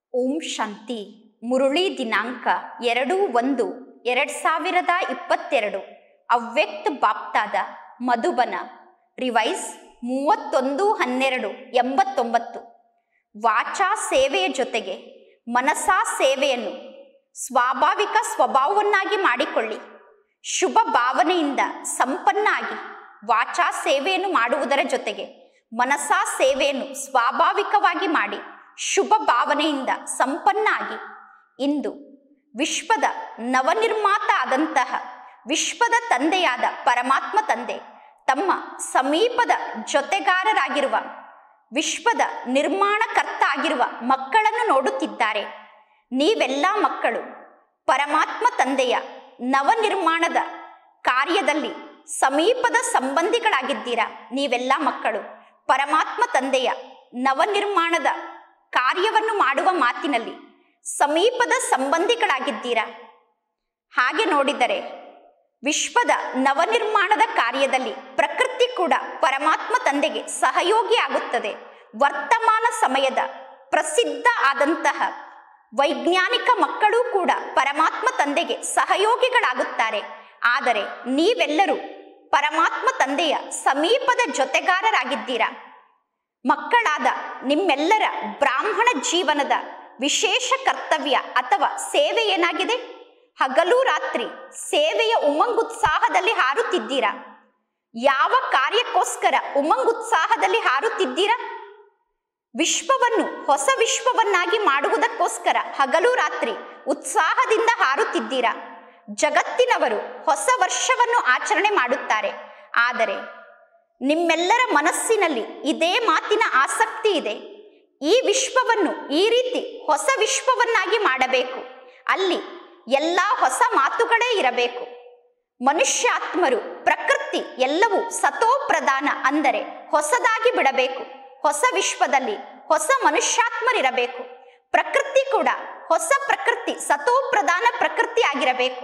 ಓಂ ಶಾಂತಿ ಮುರುಳಿ ದಿನಾಂಕ ಎರಡು ಒಂದು ಎರಡು ಸಾವಿರದ ಇಪ್ಪತ್ತೆರಡು ಅವ್ಯಕ್ತ ಬಾಪ್ತಾದ ಮಧುಬನ ರಿವೈಸ್ ಮೂವತ್ತೊಂದು ಹನ್ನೆರಡು ಎಂಬತ್ತೊಂಬತ್ತು ವಾಚಾ ಸೇವೆಯ ಜೊತೆಗೆ ಮನಸಾ ಸೇವೆಯನ್ನು ಸ್ವಾಭಾವಿಕ ಸ್ವಭಾವವನ್ನಾಗಿ ಮಾಡಿಕೊಳ್ಳಿ ಶುಭ ಭಾವನೆಯಿಂದ ಸಂಪನ್ನ ಆಗಿ ವಾಚಾ ಸೇವೆಯನ್ನು ಮಾಡುವುದರ ಜೊತೆಗೆ ಮನಸಾ ಸೇವೆಯನ್ನು ಸ್ವಾಭಾವಿಕವಾಗಿ ಮಾಡಿ ಶುಭ ಭಾವನೆಯಿಂದ ಸಂಪನ್ನ ಆಗಿ ಇಂದು ವಿಶ್ವದ ನವನಿರ್ಮಾತ ಆದಂತಹ ವಿಶ್ವದ ತಂದೆಯಾದ ಪರಮಾತ್ಮ ತಂದೆ ತಮ್ಮ ಸಮೀಪದ ಜೊತೆಗಾರರಾಗಿರುವ ವಿಶ್ವದ ನಿರ್ಮಾಣಕರ್ತ ಆಗಿರುವ ಮಕ್ಕಳನ್ನು ನೋಡುತ್ತಿದ್ದಾರೆ ನೀವೆಲ್ಲ ಮಕ್ಕಳು ಪರಮಾತ್ಮ ತಂದೆಯ ನವನಿರ್ಮಾಣದ ಕಾರ್ಯದಲ್ಲಿ ಸಮೀಪದ ಸಂಬಂಧಿಗಳಾಗಿದ್ದೀರಾ ನೀವೆಲ್ಲ ಮಕ್ಕಳು ಪರಮಾತ್ಮ ತಂದೆಯ ನವನಿರ್ಮಾಣದ ಕಾರ್ಯವನ್ನು ಮಾಡುವ ಮಾತಿನಲ್ಲಿ ಸಮೀಪದ ಸಂಬಂಧಿಗಳಾಗಿದ್ದೀರಾ ಹಾಗೆ ನೋಡಿದರೆ ವಿಶ್ವದ ನವನಿರ್ಮಾಣದ ಕಾರ್ಯದಲ್ಲಿ ಪ್ರಕೃತಿ ಕೂಡ ಪರಮಾತ್ಮ ತಂದೆಗೆ ಸಹಯೋಗಿ ಆಗುತ್ತದೆ ವರ್ತಮಾನ ಸಮಯದ ಪ್ರಸಿದ್ಧ ಆದಂತಹ ವೈಜ್ಞಾನಿಕ ಮಕ್ಕಳು ಕೂಡ ಪರಮಾತ್ಮ ತಂದೆಗೆ ಸಹಯೋಗಿಗಳಾಗುತ್ತಾರೆ ಆದರೆ ನೀವೆಲ್ಲರೂ ಪರಮಾತ್ಮ ತಂದೆಯ ಸಮೀಪದ ಜೊತೆಗಾರರಾಗಿದ್ದೀರಾ ಮಕ್ಕಳಾದ ನಿಮ್ಮೆಲ್ಲರ ಬ್ರಾಹ್ಮಣ ಜೀವನದ ವಿಶೇಷ ಕರ್ತವ್ಯ ಅಥವಾ ಸೇವೆ ಏನಾಗಿದೆ ಹಗಲು ರಾತ್ರಿ ಸೇವೆಯ ಉಮಂಗುತ್ಸಾಹದಲ್ಲಿ ಹಾರುತ್ತಿದ್ದೀರಾ ಯಾವ ಕಾರ್ಯಕ್ಕೋಸ್ಕರ ಉಮಂಗುತ್ಸಾಹದಲ್ಲಿ ಹಾರುತ್ತಿದ್ದೀರಾ ವಿಶ್ವವನ್ನು ಹೊಸ ವಿಶ್ವವನ್ನಾಗಿ ಮಾಡುವುದಕ್ಕೋಸ್ಕರ ಹಗಲು ರಾತ್ರಿ ಉತ್ಸಾಹದಿಂದ ಹಾರುತ್ತಿದ್ದೀರಾ ಜಗತ್ತಿನವರು ಹೊಸ ವರ್ಷವನ್ನು ಆಚರಣೆ ಮಾಡುತ್ತಾರೆ ಆದರೆ ನಿಮ್ಮೆಲ್ಲರ ಮನಸ್ಸಿನಲ್ಲಿ ಇದೇ ಮಾತಿನ ಆಸಕ್ತಿ ಇದೆ ಈ ವಿಶ್ವವನ್ನು ಈ ರೀತಿ ಹೊಸ ವಿಶ್ವವನ್ನಾಗಿ ಮಾಡಬೇಕು ಅಲ್ಲಿ ಎಲ್ಲ ಹೊಸ ಮಾತುಗಳೇ ಇರಬೇಕು ಮನುಷ್ಯಾತ್ಮರು ಪ್ರಕೃತಿ ಎಲ್ಲವೂ ಸತೋ ಪ್ರಧಾನ ಅಂದರೆ ಹೊಸದಾಗಿ ಬಿಡಬೇಕು ಹೊಸ ವಿಶ್ವದಲ್ಲಿ ಹೊಸ ಮನುಷ್ಯಾತ್ಮರಿರಬೇಕು ಪ್ರಕೃತಿ ಕೂಡ ಹೊಸ ಪ್ರಕೃತಿ ಸತೋ ಪ್ರಧಾನ ಪ್ರಕೃತಿ ಆಗಿರಬೇಕು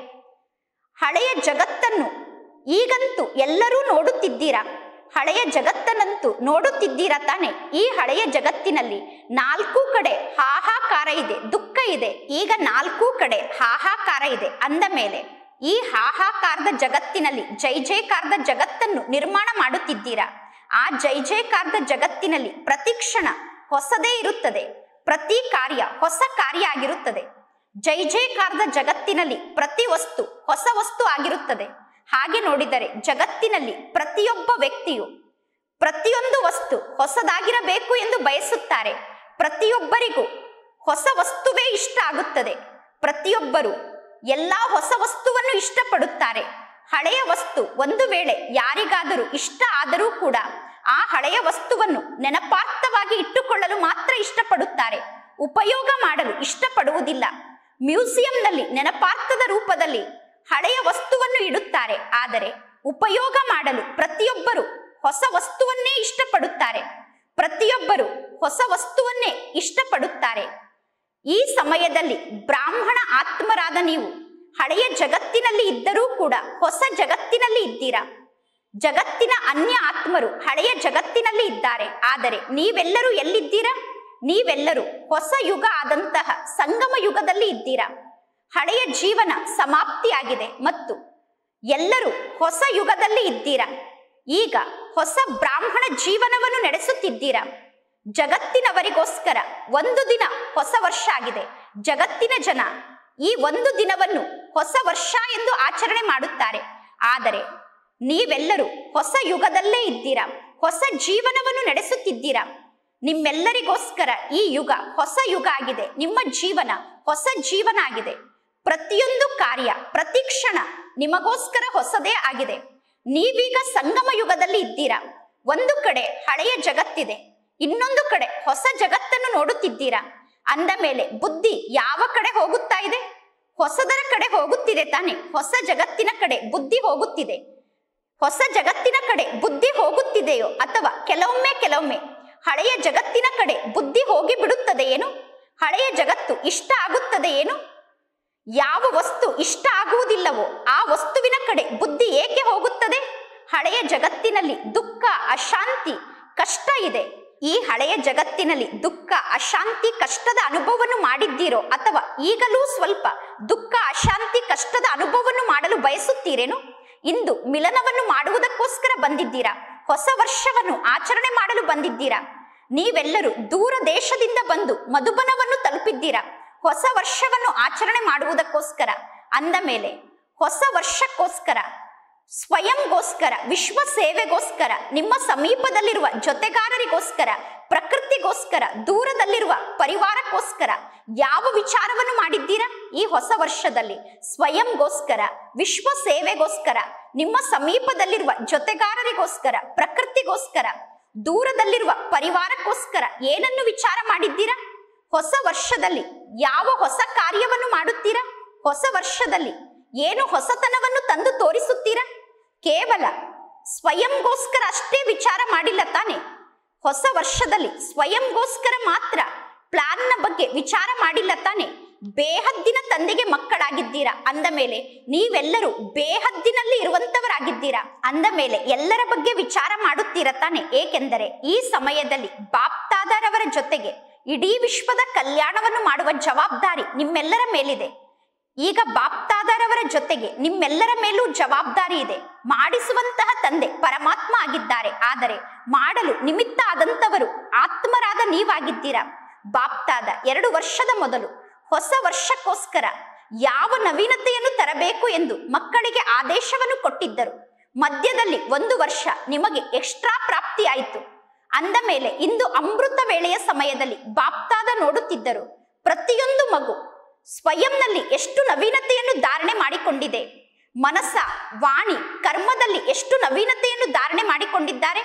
ಹಳೆಯ ಜಗತ್ತನ್ನು ಈಗಂತೂ ಎಲ್ಲರೂ ನೋಡುತ್ತಿದ್ದೀರಾ ಹಳೆಯ ಜಗತ್ತನ್ನಂತೂ ನೋಡುತ್ತಿದ್ದೀರಾ ತಾನೆ ಈ ಹಳೆಯ ಜಗತ್ತಿನಲ್ಲಿ ನಾಲ್ಕು ಕಡೆ ಹಾಹಾಕಾರ ಇದೆ ದುಃಖ ಇದೆ ಈಗ ನಾಲ್ಕು ಕಡೆ ಹಾಹಾಕಾರ ಇದೆ ಅಂದ ಮೇಲೆ ಈ ಹಾಹಾಕಾರದ ಜಗತ್ತಿನಲ್ಲಿ ಜೈ ಜೈಕಾರದ ಜಗತ್ತನ್ನು ನಿರ್ಮಾಣ ಮಾಡುತ್ತಿದ್ದೀರಾ ಆ ಜೈ ಜೈಕಾರದ ಜಗತ್ತಿನಲ್ಲಿ ಪ್ರತಿ ಕ್ಷಣ ಹೊಸದೇ ಇರುತ್ತದೆ ಪ್ರತಿ ಕಾರ್ಯ ಹೊಸ ಕಾರ್ಯ ಆಗಿರುತ್ತದೆ ಜೈ ಜೈಕಾರದ ಜಗತ್ತಿನಲ್ಲಿ ಪ್ರತಿ ವಸ್ತು ಹೊಸ ವಸ್ತು ಆಗಿರುತ್ತದೆ ಹಾಗೆ ನೋಡಿದರೆ ಜಗತ್ತಿನಲ್ಲಿ ಪ್ರತಿಯೊಬ್ಬ ವ್ಯಕ್ತಿಯು ಪ್ರತಿಯೊಂದು ವಸ್ತು ಹೊಸದಾಗಿರಬೇಕು ಎಂದು ಬಯಸುತ್ತಾರೆ ಪ್ರತಿಯೊಬ್ಬರಿಗೂ ಹೊಸ ವಸ್ತುವೇ ಇಷ್ಟ ಆಗುತ್ತದೆ ಪ್ರತಿಯೊಬ್ಬರು ಎಲ್ಲಾ ಹೊಸ ವಸ್ತುವನ್ನು ಇಷ್ಟಪಡುತ್ತಾರೆ ಹಳೆಯ ವಸ್ತು ಒಂದು ವೇಳೆ ಯಾರಿಗಾದರೂ ಇಷ್ಟ ಆದರೂ ಕೂಡ ಆ ಹಳೆಯ ವಸ್ತುವನ್ನು ನೆನಪಾರ್ಥವಾಗಿ ಇಟ್ಟುಕೊಳ್ಳಲು ಮಾತ್ರ ಇಷ್ಟಪಡುತ್ತಾರೆ ಉಪಯೋಗ ಮಾಡಲು ಇಷ್ಟಪಡುವುದಿಲ್ಲ ಮ್ಯೂಸಿಯಂನಲ್ಲಿ ನೆನಪಾರ್ಥದ ರೂಪದಲ್ಲಿ ಹಳೆಯ ವಸ್ತುವನ್ನು ಇಡುತ್ತಾರೆ ಆದರೆ ಉಪಯೋಗ ಮಾಡಲು ಪ್ರತಿಯೊಬ್ಬರು ಹೊಸ ವಸ್ತುವನ್ನೇ ಇಷ್ಟಪಡುತ್ತಾರೆ ಪ್ರತಿಯೊಬ್ಬರು ಹೊಸ ವಸ್ತುವನ್ನೇ ಇಷ್ಟಪಡುತ್ತಾರೆ ಈ ಸಮಯದಲ್ಲಿ ಬ್ರಾಹ್ಮಣ ಆತ್ಮರಾದ ನೀವು ಹಳೆಯ ಜಗತ್ತಿನಲ್ಲಿ ಇದ್ದರೂ ಕೂಡ ಹೊಸ ಜಗತ್ತಿನಲ್ಲಿ ಇದ್ದೀರಾ ಜಗತ್ತಿನ ಅನ್ಯ ಆತ್ಮರು ಹಳೆಯ ಜಗತ್ತಿನಲ್ಲಿ ಇದ್ದಾರೆ ಆದರೆ ನೀವೆಲ್ಲರೂ ಎಲ್ಲಿದ್ದೀರಾ ನೀವೆಲ್ಲರೂ ಹೊಸ ಯುಗ ಆದಂತಹ ಸಂಗಮ ಯುಗದಲ್ಲಿ ಇದ್ದೀರಾ ಹಳೆಯ ಜೀವನ ಸಮಾಪ್ತಿಯಾಗಿದೆ ಮತ್ತು ಎಲ್ಲರೂ ಹೊಸ ಯುಗದಲ್ಲಿ ಇದ್ದೀರಾ ಈಗ ಹೊಸ ಬ್ರಾಹ್ಮಣ ಜೀವನವನ್ನು ನಡೆಸುತ್ತಿದ್ದೀರಾ ಜಗತ್ತಿನವರಿಗೋಸ್ಕರ ಒಂದು ದಿನ ಹೊಸ ವರ್ಷ ಆಗಿದೆ ಜಗತ್ತಿನ ಜನ ಈ ಒಂದು ದಿನವನ್ನು ಹೊಸ ವರ್ಷ ಎಂದು ಆಚರಣೆ ಮಾಡುತ್ತಾರೆ ಆದರೆ ನೀವೆಲ್ಲರೂ ಹೊಸ ಯುಗದಲ್ಲೇ ಇದ್ದೀರಾ ಹೊಸ ಜೀವನವನ್ನು ನಡೆಸುತ್ತಿದ್ದೀರಾ ನಿಮ್ಮೆಲ್ಲರಿಗೋಸ್ಕರ ಈ ಯುಗ ಹೊಸ ಯುಗ ಆಗಿದೆ ನಿಮ್ಮ ಜೀವನ ಹೊಸ ಜೀವನ ಆಗಿದೆ ಪ್ರತಿಯೊಂದು ಕಾರ್ಯ ಪ್ರತಿ ಕ್ಷಣ ನಿಮಗೋಸ್ಕರ ಹೊಸದೇ ಆಗಿದೆ ನೀವೀಗ ಸಂಗಮ ಯುಗದಲ್ಲಿ ಇದ್ದೀರಾ ಒಂದು ಕಡೆ ಹಳೆಯ ಜಗತ್ತಿದೆ ಇನ್ನೊಂದು ಕಡೆ ಹೊಸ ಜಗತ್ತನ್ನು ನೋಡುತ್ತಿದ್ದೀರಾ ಅಂದ ಮೇಲೆ ಬುದ್ಧಿ ಯಾವ ಕಡೆ ಹೋಗುತ್ತಾ ಇದೆ ಹೊಸದರ ಕಡೆ ಹೋಗುತ್ತಿದೆ ತಾನೆ ಹೊಸ ಜಗತ್ತಿನ ಕಡೆ ಬುದ್ಧಿ ಹೋಗುತ್ತಿದೆ ಹೊಸ ಜಗತ್ತಿನ ಕಡೆ ಬುದ್ಧಿ ಹೋಗುತ್ತಿದೆಯೋ ಅಥವಾ ಕೆಲವೊಮ್ಮೆ ಕೆಲವೊಮ್ಮೆ ಹಳೆಯ ಜಗತ್ತಿನ ಕಡೆ ಬುದ್ಧಿ ಹೋಗಿ ಬಿಡುತ್ತದೆ ಏನು ಹಳೆಯ ಜಗತ್ತು ಇಷ್ಟ ಆಗುತ್ತದೆ ಏನು ಯಾವ ವಸ್ತು ಇಷ್ಟ ಆಗುವುದಿಲ್ಲವೋ ಆ ವಸ್ತುವಿನ ಕಡೆ ಬುದ್ಧಿ ಏಕೆ ಹೋಗುತ್ತದೆ ಹಳೆಯ ಜಗತ್ತಿನಲ್ಲಿ ದುಃಖ ಅಶಾಂತಿ ಕಷ್ಟ ಇದೆ ಈ ಹಳೆಯ ಜಗತ್ತಿನಲ್ಲಿ ದುಃಖ ಅಶಾಂತಿ ಕಷ್ಟದ ಅನುಭವವನ್ನು ಮಾಡಿದ್ದೀರೋ ಅಥವಾ ಈಗಲೂ ಸ್ವಲ್ಪ ದುಃಖ ಅಶಾಂತಿ ಕಷ್ಟದ ಅನುಭವವನ್ನು ಮಾಡಲು ಬಯಸುತ್ತೀರೇನು ಇಂದು ಮಿಲನವನ್ನು ಮಾಡುವುದಕ್ಕೋಸ್ಕರ ಬಂದಿದ್ದೀರಾ ಹೊಸ ವರ್ಷವನ್ನು ಆಚರಣೆ ಮಾಡಲು ಬಂದಿದ್ದೀರಾ ನೀವೆಲ್ಲರೂ ದೂರ ದೇಶದಿಂದ ಬಂದು ಮಧುಬನವನ್ನು ತಲುಪಿದ್ದೀರಾ ಹೊಸ ವರ್ಷವನ್ನು ಆಚರಣೆ ಮಾಡುವುದಕ್ಕೋಸ್ಕರ ಅಂದ ಮೇಲೆ ಹೊಸ ವರ್ಷಕ್ಕೋಸ್ಕರ ಸ್ವಯಂಗೋಸ್ಕರ ವಿಶ್ವ ಸೇವೆಗೋಸ್ಕರ ನಿಮ್ಮ ಸಮೀಪದಲ್ಲಿರುವ ಜೊತೆಗಾರರಿಗೋಸ್ಕರ ಪ್ರಕೃತಿಗೋಸ್ಕರ ದೂರದಲ್ಲಿರುವ ಪರಿವಾರಕ್ಕೋಸ್ಕರ ಯಾವ ವಿಚಾರವನ್ನು ಮಾಡಿದ್ದೀರಾ ಈ ಹೊಸ ವರ್ಷದಲ್ಲಿ ಸ್ವಯಂಗೋಸ್ಕರ ವಿಶ್ವ ಸೇವೆಗೋಸ್ಕರ ನಿಮ್ಮ ಸಮೀಪದಲ್ಲಿರುವ ಜೊತೆಗಾರರಿಗೋಸ್ಕರ ಪ್ರಕೃತಿಗೋಸ್ಕರ ದೂರದಲ್ಲಿರುವ ಪರಿವಾರಕ್ಕೋಸ್ಕರ ಏನನ್ನು ವಿಚಾರ ಮಾಡಿದ್ದೀರಾ ಹೊಸ ವರ್ಷದಲ್ಲಿ ಯಾವ ಹೊಸ ಕಾರ್ಯವನ್ನು ಮಾಡುತ್ತೀರಾ ಹೊಸ ವರ್ಷದಲ್ಲಿ ಏನು ಹೊಸತನವನ್ನು ತಂದು ತೋರಿಸುತ್ತೀರಾ ಕೇವಲ ಸ್ವಯಂಗೋಸ್ಕರ ಅಷ್ಟೇ ವಿಚಾರ ಮಾಡಿಲ್ಲ ತಾನೆ ಹೊಸ ವರ್ಷದಲ್ಲಿ ಸ್ವಯಂಗೋಸ್ಕರ ಮಾತ್ರ ಪ್ಲಾನ್ನ ಬಗ್ಗೆ ವಿಚಾರ ಮಾಡಿಲ್ಲ ತಾನೆ ಬೇಹದ್ದಿನ ತಂದೆಗೆ ಮಕ್ಕಳಾಗಿದ್ದೀರಾ ಅಂದ ಮೇಲೆ ನೀವೆಲ್ಲರೂ ಬೇಹದ್ದಿನಲ್ಲಿ ಇರುವಂತವರಾಗಿದ್ದೀರಾ ಅಂದ ಮೇಲೆ ಎಲ್ಲರ ಬಗ್ಗೆ ವಿಚಾರ ಮಾಡುತ್ತೀರಾ ತಾನೆ ಏಕೆಂದರೆ ಈ ಸಮಯದಲ್ಲಿ ಬಾಪ್ತಾದರವರ ಜೊತೆಗೆ ಇಡೀ ವಿಶ್ವದ ಕಲ್ಯಾಣವನ್ನು ಮಾಡುವ ಜವಾಬ್ದಾರಿ ನಿಮ್ಮೆಲ್ಲರ ಮೇಲಿದೆ ಈಗ ಬಾಪ್ತಾದರವರ ಜೊತೆಗೆ ನಿಮ್ಮೆಲ್ಲರ ಮೇಲೂ ಜವಾಬ್ದಾರಿ ಇದೆ ಮಾಡಿಸುವಂತಹ ತಂದೆ ಪರಮಾತ್ಮ ಆಗಿದ್ದಾರೆ ಆದರೆ ಮಾಡಲು ನಿಮಿತ್ತ ಆದಂತವರು ಆತ್ಮರಾದ ನೀವಾಗಿದ್ದೀರಾ ಬಾಪ್ತಾದ ಎರಡು ವರ್ಷದ ಮೊದಲು ಹೊಸ ವರ್ಷಕ್ಕೋಸ್ಕರ ಯಾವ ನವೀನತೆಯನ್ನು ತರಬೇಕು ಎಂದು ಮಕ್ಕಳಿಗೆ ಆದೇಶವನ್ನು ಕೊಟ್ಟಿದ್ದರು ಮಧ್ಯದಲ್ಲಿ ಒಂದು ವರ್ಷ ನಿಮಗೆ ಎಕ್ಸ್ಟ್ರಾ ಪ್ರಾಪ್ತಿಯಾಯಿತು ಅಂದ ಮೇಲೆ ಇಂದು ಅಮೃತ ವೇಳೆಯ ಸಮಯದಲ್ಲಿ ಬಾಪ್ತಾದ ನೋಡುತ್ತಿದ್ದರು ಪ್ರತಿಯೊಂದು ಮಗು ಸ್ವಯಂನಲ್ಲಿ ಎಷ್ಟು ನವೀನತೆಯನ್ನು ಧಾರಣೆ ಮಾಡಿಕೊಂಡಿದೆ ಮನಸ್ಸ ವಾಣಿ ಕರ್ಮದಲ್ಲಿ ಎಷ್ಟು ನವೀನತೆಯನ್ನು ಧಾರಣೆ ಮಾಡಿಕೊಂಡಿದ್ದಾರೆ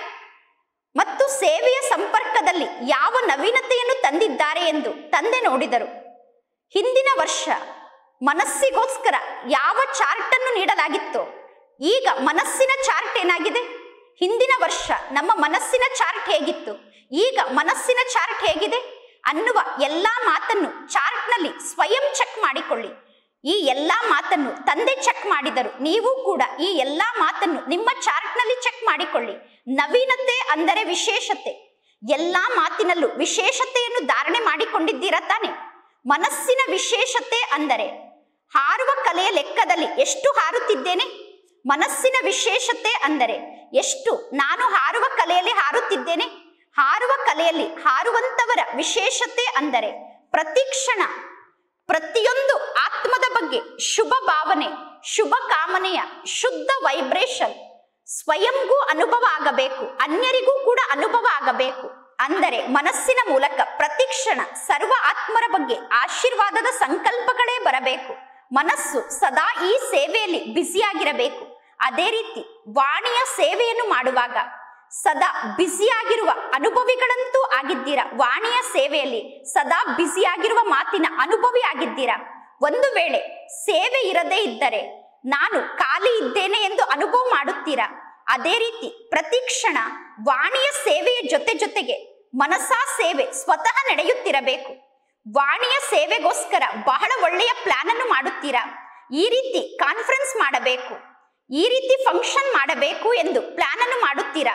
ಮತ್ತು ಸೇವೆಯ ಸಂಪರ್ಕದಲ್ಲಿ ಯಾವ ನವೀನತೆಯನ್ನು ತಂದಿದ್ದಾರೆ ಎಂದು ತಂದೆ ನೋಡಿದರು ಹಿಂದಿನ ವರ್ಷ ಮನಸ್ಸಿಗೋಸ್ಕರ ಯಾವ ಚಾರ್ಟ್ ಅನ್ನು ನೀಡಲಾಗಿತ್ತೋ ಈಗ ಮನಸ್ಸಿನ ಚಾರ್ಟ್ ಏನಾಗಿದೆ ಹಿಂದಿನ ವರ್ಷ ನಮ್ಮ ಮನಸ್ಸಿನ ಚಾರ್ಟ್ ಹೇಗಿತ್ತು ಈಗ ಮನಸ್ಸಿನ ಚಾರ್ಟ್ ಹೇಗಿದೆ ಅನ್ನುವ ಎಲ್ಲಾ ಮಾತನ್ನು ಚಾರ್ಟ್ನಲ್ಲಿ ಸ್ವಯಂ ಚೆಕ್ ಮಾಡಿಕೊಳ್ಳಿ ಈ ಎಲ್ಲಾ ಮಾತನ್ನು ತಂದೆ ಚೆಕ್ ಮಾಡಿದರು ನೀವು ಕೂಡ ಈ ಎಲ್ಲಾ ಮಾತನ್ನು ನಿಮ್ಮ ಚಾರ್ಟ್ನಲ್ಲಿ ಚೆಕ್ ಮಾಡಿಕೊಳ್ಳಿ ನವೀನತೆ ಅಂದರೆ ವಿಶೇಷತೆ ಎಲ್ಲಾ ಮಾತಿನಲ್ಲೂ ವಿಶೇಷತೆಯನ್ನು ಧಾರಣೆ ಮಾಡಿಕೊಂಡಿದ್ದೀರಾ ತಾನೆ ಮನಸ್ಸಿನ ವಿಶೇಷತೆ ಅಂದರೆ ಹಾರುವ ಕಲೆಯ ಲೆಕ್ಕದಲ್ಲಿ ಎಷ್ಟು ಹಾರುತ್ತಿದ್ದೇನೆ ಮನಸ್ಸಿನ ವಿಶೇಷತೆ ಅಂದರೆ ಎಷ್ಟು ನಾನು ಹಾರುವ ಕಲೆಯಲ್ಲಿ ಹಾರುತ್ತಿದ್ದೇನೆ ಹಾರುವ ಕಲೆಯಲ್ಲಿ ಹಾರುವಂತವರ ವಿಶೇಷತೆ ಅಂದರೆ ಪ್ರತಿ ಕ್ಷಣ ಪ್ರತಿಯೊಂದು ಆತ್ಮದ ಬಗ್ಗೆ ಶುಭ ಭಾವನೆ ಶುಭ ಕಾಮನೆಯ ಶುದ್ಧ ವೈಬ್ರೇಷನ್ ಸ್ವಯಂಗೂ ಅನುಭವ ಆಗಬೇಕು ಅನ್ಯರಿಗೂ ಕೂಡ ಅನುಭವ ಆಗಬೇಕು ಅಂದರೆ ಮನಸ್ಸಿನ ಮೂಲಕ ಪ್ರತಿ ಕ್ಷಣ ಸರ್ವ ಆತ್ಮರ ಬಗ್ಗೆ ಆಶೀರ್ವಾದದ ಸಂಕಲ್ಪಗಳೇ ಬರಬೇಕು ಮನಸ್ಸು ಸದಾ ಈ ಸೇವೆಯಲ್ಲಿ ಬ್ಯುಸಿಯಾಗಿರಬೇಕು ಅದೇ ರೀತಿ ವಾಣಿಯ ಸೇವೆಯನ್ನು ಮಾಡುವಾಗ ಸದಾ ಬ್ಯುಸಿಯಾಗಿರುವ ಅನುಭವಿಗಳಂತೂ ಆಗಿದ್ದೀರಾ ವಾಣಿಯ ಸೇವೆಯಲ್ಲಿ ಸದಾ ಬ್ಯುಸಿಯಾಗಿರುವ ಮಾತಿನ ಅನುಭವಿ ಆಗಿದ್ದೀರಾ ಒಂದು ವೇಳೆ ಸೇವೆ ಇರದೇ ಇದ್ದರೆ ನಾನು ಖಾಲಿ ಇದ್ದೇನೆ ಎಂದು ಅನುಭವ ಮಾಡುತ್ತೀರಾ ಅದೇ ರೀತಿ ಪ್ರತಿ ಕ್ಷಣ ವಾಣಿಯ ಸೇವೆಯ ಜೊತೆ ಜೊತೆಗೆ ಮನಸಾ ಸೇವೆ ಸ್ವತಃ ನಡೆಯುತ್ತಿರಬೇಕು ವಾಣಿಯ ಸೇವೆಗೋಸ್ಕರ ಬಹಳ ಒಳ್ಳೆಯ ಪ್ಲಾನ್ ಅನ್ನು ಮಾಡುತ್ತೀರಾ ಈ ರೀತಿ ಕಾನ್ಫರೆನ್ಸ್ ಮಾಡಬೇಕು ಈ ರೀತಿ ಫಂಕ್ಷನ್ ಮಾಡಬೇಕು ಎಂದು ಪ್ಲಾನ್ ಅನ್ನು ಮಾಡುತ್ತೀರಾ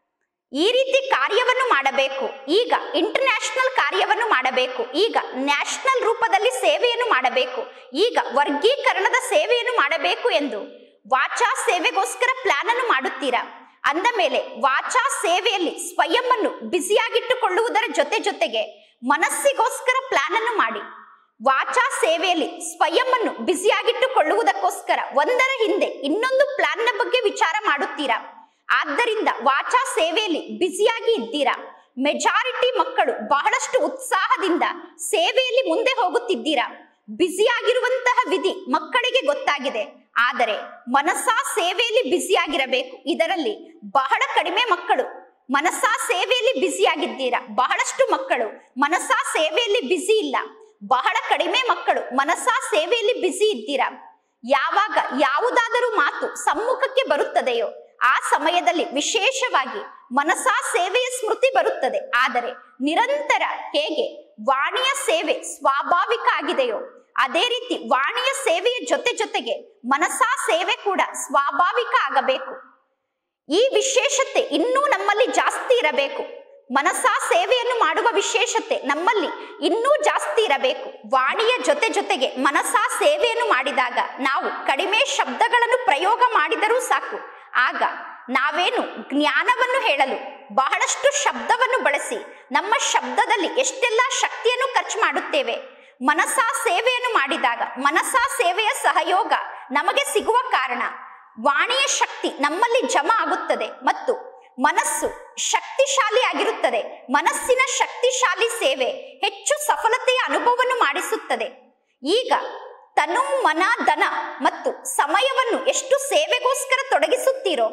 ಈ ರೀತಿ ಕಾರ್ಯವನ್ನು ಮಾಡಬೇಕು ಈಗ ಇಂಟರ್ನ್ಯಾಷನಲ್ ಕಾರ್ಯವನ್ನು ಮಾಡಬೇಕು ಈಗ ನ್ಯಾಷನಲ್ ರೂಪದಲ್ಲಿ ಸೇವೆಯನ್ನು ಮಾಡಬೇಕು ಈಗ ವರ್ಗೀಕರಣದ ಸೇವೆಯನ್ನು ಮಾಡಬೇಕು ಎಂದು ವಾಚಾ ಸೇವೆಗೋಸ್ಕರ ಪ್ಲಾನ್ ಅನ್ನು ಮಾಡುತ್ತೀರಾ ಅಂದ ಮೇಲೆ ವಾಚಾ ಸೇವೆಯಲ್ಲಿ ಸ್ವಯಂ ಅನ್ನು ಬ್ಯುಸಿಯಾಗಿಟ್ಟುಕೊಳ್ಳುವುದರ ಜೊತೆ ಜೊತೆಗೆ ಮನಸ್ಸಿಗೋಸ್ಕರ ಪ್ಲಾನ್ ಅನ್ನು ಮಾಡಿ ವಾಚಾ ಸೇವೆಯಲ್ಲಿ ಸ್ವಯಂ ಅನ್ನು ಬ್ಯುಸಿಯಾಗಿಟ್ಟುಕೊಳ್ಳುವುದಕ್ಕೋಸ್ಕರ ಒಂದರ ಹಿಂದೆ ಇನ್ನೊಂದು ಪ್ಲಾನ್ನ ಬಗ್ಗೆ ವಿಚಾರ ಮಾಡುತ್ತೀರಾ ಆದ್ದರಿಂದ ವಾಚಾ ಸೇವೆಯಲ್ಲಿ ಬ್ಯುಸಿಯಾಗಿ ಇದ್ದೀರಾ ಮೆಜಾರಿಟಿ ಮಕ್ಕಳು ಬಹಳಷ್ಟು ಉತ್ಸಾಹದಿಂದ ಸೇವೆಯಲ್ಲಿ ಮುಂದೆ ಹೋಗುತ್ತಿದ್ದೀರಾ ಬ್ಯುಸಿಯಾಗಿರುವಂತಹ ವಿಧಿ ಮಕ್ಕಳಿಗೆ ಗೊತ್ತಾಗಿದೆ ಆದರೆ ಮನಸ್ಸಾ ಸೇವೆಯಲ್ಲಿ ಬ್ಯುಸಿಯಾಗಿರಬೇಕು ಇದರಲ್ಲಿ ಬಹಳ ಕಡಿಮೆ ಮಕ್ಕಳು ಮನಸ್ಸಾ ಸೇವೆಯಲ್ಲಿ ಬ್ಯುಸಿಯಾಗಿದ್ದೀರಾ ಬಹಳಷ್ಟು ಮಕ್ಕಳು ಮನಸ್ಸಾ ಸೇವೆಯಲ್ಲಿ ಬ್ಯುಸಿ ಇಲ್ಲ ಬಹಳ ಕಡಿಮೆ ಮಕ್ಕಳು ಮನಸ್ಸಾ ಸೇವೆಯಲ್ಲಿ ಬ್ಯುಸಿ ಇದ್ದೀರಾ ಯಾವಾಗ ಯಾವುದಾದರೂ ಮಾತು ಸಮ್ಮುಖಕ್ಕೆ ಬರುತ್ತದೆಯೋ ಆ ಸಮಯದಲ್ಲಿ ವಿಶೇಷವಾಗಿ ಮನಸಾ ಸೇವೆಯ ಸ್ಮೃತಿ ಬರುತ್ತದೆ ಆದರೆ ನಿರಂತರ ಹೇಗೆ ವಾಣಿಯ ಸೇವೆ ಸ್ವಾಭಾವಿಕ ಆಗಿದೆಯೋ ಅದೇ ರೀತಿ ವಾಣಿಯ ಸೇವೆಯ ಜೊತೆ ಜೊತೆಗೆ ಮನಸಾ ಸೇವೆ ಕೂಡ ಸ್ವಾಭಾವಿಕ ಆಗಬೇಕು ಈ ವಿಶೇಷತೆ ಇನ್ನೂ ನಮ್ಮಲ್ಲಿ ಜಾಸ್ತಿ ಇರಬೇಕು ಮನಸಾ ಸೇವೆಯನ್ನು ಮಾಡುವ ವಿಶೇಷತೆ ನಮ್ಮಲ್ಲಿ ಇನ್ನೂ ಜಾಸ್ತಿ ಇರಬೇಕು ವಾಣಿಯ ಜೊತೆ ಜೊತೆಗೆ ಮನಸಾ ಸೇವೆಯನ್ನು ಮಾಡಿದಾಗ ನಾವು ಕಡಿಮೆ ಶಬ್ದಗಳನ್ನು ಪ್ರಯೋಗ ಮಾಡಿದರೂ ಸಾಕು ಆಗ ನಾವೇನು ಜ್ಞಾನವನ್ನು ಹೇಳಲು ಬಹಳಷ್ಟು ಶಬ್ದವನ್ನು ಬಳಸಿ ನಮ್ಮ ಶಬ್ದದಲ್ಲಿ ಎಷ್ಟೆಲ್ಲ ಶಕ್ತಿಯನ್ನು ಖರ್ಚು ಮಾಡುತ್ತೇವೆ ಮನಸಾ ಸೇವೆಯನ್ನು ಮಾಡಿದಾಗ ಮನಸಾ ಸೇವೆಯ ಸಹಯೋಗ ನಮಗೆ ಸಿಗುವ ಕಾರಣ ವಾಣಿಯ ಶಕ್ತಿ ನಮ್ಮಲ್ಲಿ ಜಮಾ ಆಗುತ್ತದೆ ಮತ್ತು ಮನಸ್ಸು ಶಕ್ತಿಶಾಲಿ ಆಗಿರುತ್ತದೆ ಮನಸ್ಸಿನ ಶಕ್ತಿಶಾಲಿ ಸೇವೆ ಹೆಚ್ಚು ಸಫಲತೆಯ ಅನುಭವವನ್ನು ಮಾಡಿಸುತ್ತದೆ ಈಗ ತನು ಮನ ಧನ ಮತ್ತು ಸಮಯವನ್ನು ಎಷ್ಟು ಸೇವೆಗೋಸ್ಕರ ತೊಡಗಿಸುತ್ತೀರೋ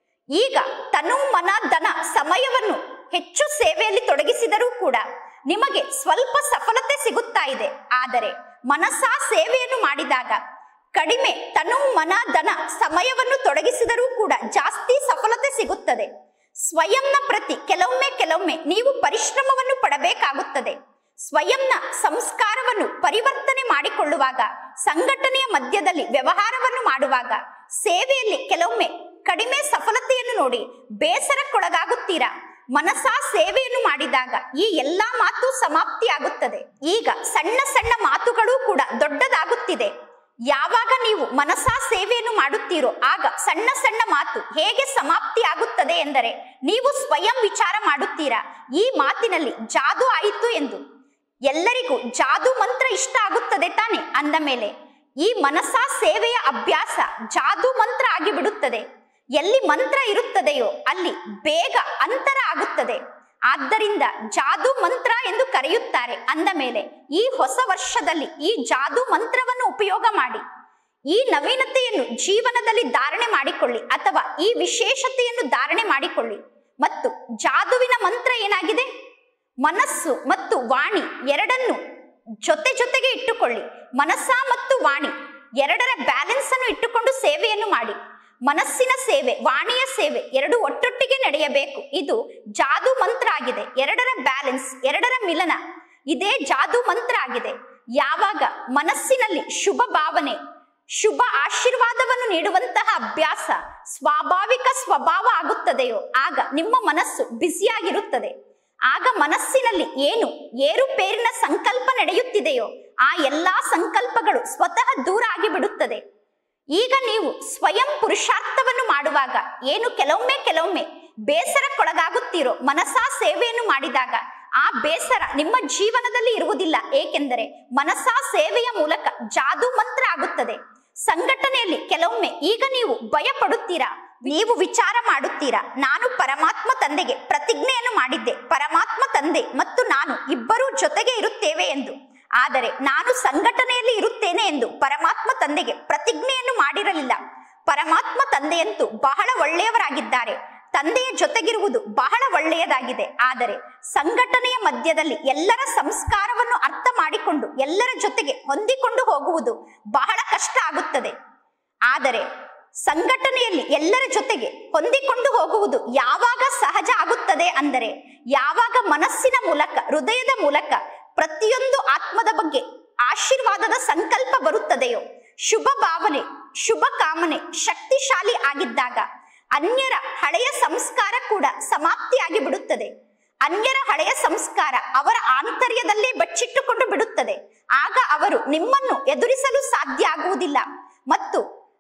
ಈಗ ತನು ಮನ ಧನ ಸಮಯವನ್ನು ಹೆಚ್ಚು ಸೇವೆಯಲ್ಲಿ ತೊಡಗಿಸಿದರೂ ಕೂಡ ನಿಮಗೆ ಸ್ವಲ್ಪ ಸಫಲತೆ ಸಿಗುತ್ತಾ ಇದೆ ಆದರೆ ಮನಸಾ ಸೇವೆಯನ್ನು ಮಾಡಿದಾಗ ಕಡಿಮೆ ತನು ಮನ ಧನ ಸಮಯವನ್ನು ತೊಡಗಿಸಿದರೂ ಕೂಡ ಜಾಸ್ತಿ ಸಫಲತೆ ಸಿಗುತ್ತದೆ ಸ್ವಯಂನ ಪ್ರತಿ ಕೆಲವೊಮ್ಮೆ ಕೆಲವೊಮ್ಮೆ ನೀವು ಪರಿಶ್ರಮವನ್ನು ಪಡಬೇಕಾಗುತ್ತದೆ ಸ್ವಯಂನ ಸಂಸ್ಕಾರವನ್ನು ಪರಿವರ್ತನೆ ಮಾಡಿಕೊಳ್ಳುವಾಗ ಸಂಘಟನೆಯ ಮಧ್ಯದಲ್ಲಿ ವ್ಯವಹಾರವನ್ನು ಮಾಡುವಾಗ ಸೇವೆಯಲ್ಲಿ ಕೆಲವೊಮ್ಮೆ ಕಡಿಮೆ ಸಫಲತೆಯನ್ನು ನೋಡಿ ಬೇಸರಕ್ಕೊಳಗಾಗುತ್ತೀರಾ ಮನಸಾ ಸೇವೆಯನ್ನು ಮಾಡಿದಾಗ ಈ ಎಲ್ಲಾ ಮಾತು ಸಮಾಪ್ತಿಯಾಗುತ್ತದೆ ಈಗ ಸಣ್ಣ ಸಣ್ಣ ಮಾತುಗಳು ಕೂಡ ದೊಡ್ಡದಾಗುತ್ತಿದೆ ಯಾವಾಗ ನೀವು ಮನಸಾ ಸೇವೆಯನ್ನು ಮಾಡುತ್ತೀರೋ ಆಗ ಸಣ್ಣ ಸಣ್ಣ ಮಾತು ಹೇಗೆ ಸಮಾಪ್ತಿ ಆಗುತ್ತದೆ ಎಂದರೆ ನೀವು ಸ್ವಯಂ ವಿಚಾರ ಮಾಡುತ್ತೀರಾ ಈ ಮಾತಿನಲ್ಲಿ ಜಾದು ಆಯಿತು ಎಂದು ಎಲ್ಲರಿಗೂ ಜಾದು ಮಂತ್ರ ಇಷ್ಟ ಆಗುತ್ತದೆ ತಾನೆ ಅಂದ ಮೇಲೆ ಈ ಮನಸಾ ಸೇವೆಯ ಅಭ್ಯಾಸ ಜಾದು ಮಂತ್ರ ಆಗಿಬಿಡುತ್ತದೆ ಎಲ್ಲಿ ಮಂತ್ರ ಇರುತ್ತದೆಯೋ ಅಲ್ಲಿ ಬೇಗ ಅಂತರ ಆಗುತ್ತದೆ ಆದ್ದರಿಂದ ಜಾದು ಮಂತ್ರ ಎಂದು ಕರೆಯುತ್ತಾರೆ ಅಂದ ಮೇಲೆ ಈ ಹೊಸ ವರ್ಷದಲ್ಲಿ ಈ ಜಾದು ಮಂತ್ರವನ್ನು ಉಪಯೋಗ ಮಾಡಿ ಈ ನವೀನತೆಯನ್ನು ಜೀವನದಲ್ಲಿ ಧಾರಣೆ ಮಾಡಿಕೊಳ್ಳಿ ಅಥವಾ ಈ ವಿಶೇಷತೆಯನ್ನು ಧಾರಣೆ ಮಾಡಿಕೊಳ್ಳಿ ಮತ್ತು ಜಾದುವಿನ ಮಂತ್ರ ಏನಾಗಿದೆ ಮನಸ್ಸು ಮತ್ತು ವಾಣಿ ಎರಡನ್ನು ಜೊತೆ ಜೊತೆಗೆ ಇಟ್ಟುಕೊಳ್ಳಿ ಮನಸ್ಸ ಮತ್ತು ವಾಣಿ ಎರಡರ ಬ್ಯಾಲೆನ್ಸ್ ಅನ್ನು ಇಟ್ಟುಕೊಂಡು ಸೇವೆಯನ್ನು ಮಾಡಿ ಮನಸ್ಸಿನ ಸೇವೆ ವಾಣಿಯ ಸೇವೆ ಎರಡು ಒಟ್ಟೊಟ್ಟಿಗೆ ನಡೆಯಬೇಕು ಇದು ಜಾದು ಮಂತ್ರ ಆಗಿದೆ ಎರಡರ ಬ್ಯಾಲೆನ್ಸ್ ಎರಡರ ಮಿಲನ ಇದೇ ಜಾದು ಮಂತ್ರ ಆಗಿದೆ ಯಾವಾಗ ಮನಸ್ಸಿನಲ್ಲಿ ಶುಭ ಭಾವನೆ ಶುಭ ಆಶೀರ್ವಾದವನ್ನು ನೀಡುವಂತಹ ಅಭ್ಯಾಸ ಸ್ವಾಭಾವಿಕ ಸ್ವಭಾವ ಆಗುತ್ತದೆಯೋ ಆಗ ನಿಮ್ಮ ಮನಸ್ಸು ಬ್ಯುಸಿಯಾಗಿರುತ್ತದೆ ಆಗ ಮನಸ್ಸಿನಲ್ಲಿ ಏನು ಏರುಪೇರಿನ ಸಂಕಲ್ಪ ನಡೆಯುತ್ತಿದೆಯೋ ಆ ಎಲ್ಲಾ ಸಂಕಲ್ಪಗಳು ಸ್ವತಃ ದೂರ ಆಗಿಬಿಡುತ್ತದೆ ಈಗ ನೀವು ಸ್ವಯಂ ಪುರುಷಾರ್ಥವನ್ನು ಮಾಡುವಾಗ ಏನು ಕೆಲವೊಮ್ಮೆ ಕೆಲವೊಮ್ಮೆ ಬೇಸರಕ್ಕೊಳಗಾಗುತ್ತೀರೋ ಮನಸಾ ಸೇವೆಯನ್ನು ಮಾಡಿದಾಗ ಆ ಬೇಸರ ನಿಮ್ಮ ಜೀವನದಲ್ಲಿ ಇರುವುದಿಲ್ಲ ಏಕೆಂದರೆ ಮನಸಾ ಸೇವೆಯ ಮೂಲಕ ಜಾದು ಮಂತ್ರ ಆಗುತ್ತದೆ ಸಂಘಟನೆಯಲ್ಲಿ ಕೆಲವೊಮ್ಮೆ ಈಗ ನೀವು ಭಯ ಪಡುತ್ತೀರಾ ನೀವು ವಿಚಾರ ಮಾಡುತ್ತೀರಾ ನಾನು ಪರಮಾತ್ಮ ತಂದೆಗೆ ಪ್ರತಿಜ್ಞೆಯನ್ನು ಮಾಡಿದ್ದೆ ಪರಮಾತ್ಮ ತಂದೆ ಮತ್ತು ನಾನು ಇಬ್ಬರೂ ಜೊತೆಗೆ ಇರುತ್ತೇವೆ ಎಂದು ಆದರೆ ನಾನು ಸಂಘಟನೆಯಲ್ಲಿ ಇರುತ್ತೇನೆ ಎಂದು ಪರಮಾತ್ಮ ತಂದೆಗೆ ಪ್ರತಿಜ್ಞೆಯನ್ನು ಮಾಡಿರಲಿಲ್ಲ ಪರಮಾತ್ಮ ತಂದೆಯಂತೂ ಬಹಳ ಒಳ್ಳೆಯವರಾಗಿದ್ದಾರೆ ತಂದೆಯ ಜೊತೆಗಿರುವುದು ಬಹಳ ಒಳ್ಳೆಯದಾಗಿದೆ ಆದರೆ ಸಂಘಟನೆಯ ಮಧ್ಯದಲ್ಲಿ ಎಲ್ಲರ ಸಂಸ್ಕಾರವನ್ನು ಅರ್ಥ ಮಾಡಿಕೊಂಡು ಎಲ್ಲರ ಜೊತೆಗೆ ಹೊಂದಿಕೊಂಡು ಹೋಗುವುದು ಬಹಳ ಕಷ್ಟ ಆಗುತ್ತದೆ ಆದರೆ ಸಂಘಟನೆಯಲ್ಲಿ ಎಲ್ಲರ ಜೊತೆಗೆ ಹೊಂದಿಕೊಂಡು ಹೋಗುವುದು ಯಾವಾಗ ಸಹಜ ಆಗುತ್ತದೆ ಅಂದರೆ ಯಾವಾಗ ಮನಸ್ಸಿನ ಮೂಲಕ ಹೃದಯದ ಮೂಲಕ ಪ್ರತಿಯೊಂದು ಆತ್ಮದ ಬಗ್ಗೆ ಆಶೀರ್ವಾದದ ಸಂಕಲ್ಪ ಬರುತ್ತದೆಯೋ ಶುಭ ಭಾವನೆ ಶುಭ ಕಾಮನೆ ಶಕ್ತಿಶಾಲಿ ಆಗಿದ್ದಾಗ ಅನ್ಯರ ಹಳೆಯ ಸಂಸ್ಕಾರ ಕೂಡ ಸಮಾಪ್ತಿಯಾಗಿ ಬಿಡುತ್ತದೆ ಅನ್ಯರ ಹಳೆಯ ಸಂಸ್ಕಾರ ಅವರ ಆಂತರ್ಯದಲ್ಲೇ ಬಚ್ಚಿಟ್ಟುಕೊಂಡು ಬಿಡುತ್ತದೆ ಆಗ ಅವರು ನಿಮ್ಮನ್ನು ಎದುರಿಸಲು ಸಾಧ್ಯ ಆಗುವುದಿಲ್ಲ ಮತ್ತು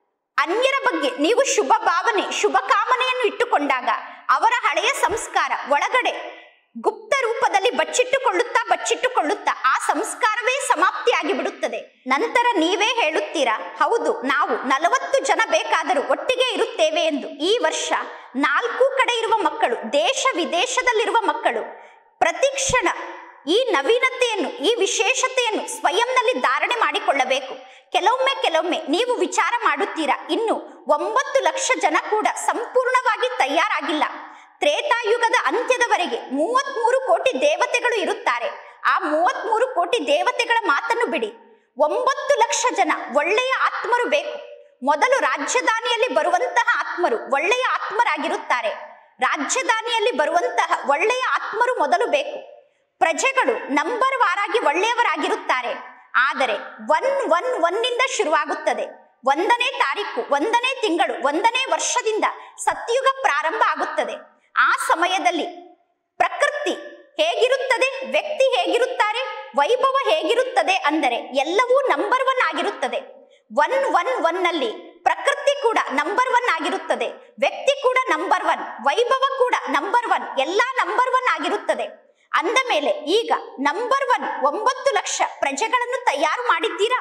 ಅನ್ಯರ ಬಗ್ಗೆ ನೀವು ಶುಭ ಭಾವನೆ ಶುಭ ಕಾಮನೆಯನ್ನು ಇಟ್ಟುಕೊಂಡಾಗ ಅವರ ಹಳೆಯ ಸಂಸ್ಕಾರ ಒಳಗಡೆ ಗುಪ್ತ ರೂಪದಲ್ಲಿ ಬಚ್ಚಿಟ್ಟುಕೊಳ್ಳುತ್ತಾ ಬಚ್ಚಿಟ್ಟುಕೊಳ್ಳುತ್ತಾ ಆ ಸಂಸ್ಕಾರವೇ ಸಮಾಪ್ತಿಯಾಗಿ ಬಿಡುತ್ತದೆ ನಂತರ ನೀವೇ ಹೇಳುತ್ತೀರಾ ಹೌದು ನಾವು ನಲವತ್ತು ಜನ ಬೇಕಾದರೂ ಒಟ್ಟಿಗೆ ಇರುತ್ತೇವೆ ಎಂದು ಈ ವರ್ಷ ನಾಲ್ಕು ಕಡೆ ಇರುವ ಮಕ್ಕಳು ದೇಶ ವಿದೇಶದಲ್ಲಿರುವ ಮಕ್ಕಳು ಪ್ರತಿ ಕ್ಷಣ ಈ ನವೀನತೆಯನ್ನು ಈ ವಿಶೇಷತೆಯನ್ನು ಸ್ವಯಂನಲ್ಲಿ ಧಾರಣೆ ಮಾಡಿಕೊಳ್ಳಬೇಕು ಕೆಲವೊಮ್ಮೆ ಕೆಲವೊಮ್ಮೆ ನೀವು ವಿಚಾರ ಮಾಡುತ್ತೀರಾ ಇನ್ನು ಒಂಬತ್ತು ಲಕ್ಷ ಜನ ಕೂಡ ಸಂಪೂರ್ಣವಾಗಿ ತಯಾರಾಗಿಲ್ಲ ತ್ರೇತಾಯುಗದ ಅಂತ್ಯದವರೆಗೆ ಮೂವತ್ಮೂರು ಕೋಟಿ ದೇವತೆಗಳು ಇರುತ್ತಾರೆ ಆ ಮೂವತ್ಮೂರು ಕೋಟಿ ದೇವತೆಗಳ ಮಾತನ್ನು ಬಿಡಿ ಒಂಬತ್ತು ಲಕ್ಷ ಜನ ಒಳ್ಳೆಯ ಆತ್ಮರು ಬೇಕು ಮೊದಲು ರಾಜಧಾನಿಯಲ್ಲಿ ಬರುವಂತಹ ಆತ್ಮರು ಒಳ್ಳೆಯ ಆತ್ಮರಾಗಿರುತ್ತಾರೆ ರಾಜಧಾನಿಯಲ್ಲಿ ಬರುವಂತಹ ಒಳ್ಳೆಯ ಆತ್ಮರು ಮೊದಲು ಬೇಕು ಪ್ರಜೆಗಳು ನಂಬರ್ ವಾರಾಗಿ ಒಳ್ಳೆಯವರಾಗಿರುತ್ತಾರೆ ಆದರೆ ಒನ್ ಒನ್ ಒನ್ನಿಂದ ಶುರುವಾಗುತ್ತದೆ ಒಂದನೇ ತಾರೀಕು ಒಂದನೇ ತಿಂಗಳು ಒಂದನೇ ವರ್ಷದಿಂದ ಸತ್ಯುಗ ಪ್ರಾರಂಭ ಆಗುತ್ತದೆ ಆ ಸಮಯದಲ್ಲಿ ಪ್ರಕೃತಿ ಹೇಗಿರುತ್ತದೆ ವ್ಯಕ್ತಿ ಹೇಗಿರುತ್ತಾರೆ ವೈಭವ ಹೇಗಿರುತ್ತದೆ ಅಂದರೆ ಎಲ್ಲವೂ ನಂಬರ್ ಒನ್ ಆಗಿರುತ್ತದೆ ಒನ್ ಒನ್ ಒನ್ ನಲ್ಲಿ ಪ್ರಕೃತಿ ಕೂಡ ನಂಬರ್ ಒನ್ ಆಗಿರುತ್ತದೆ ವ್ಯಕ್ತಿ ಕೂಡ ನಂಬರ್ ಒನ್ ವೈಭವ ಕೂಡ ನಂಬರ್ ಒನ್ ಎಲ್ಲಾ ನಂಬರ್ ಒನ್ ಆಗಿರುತ್ತದೆ ಅಂದ ಮೇಲೆ ಈಗ ನಂಬರ್ ಒನ್ ಒಂಬತ್ತು ಲಕ್ಷ ಪ್ರಜೆಗಳನ್ನು ತಯಾರು ಮಾಡಿದ್ದೀರಾ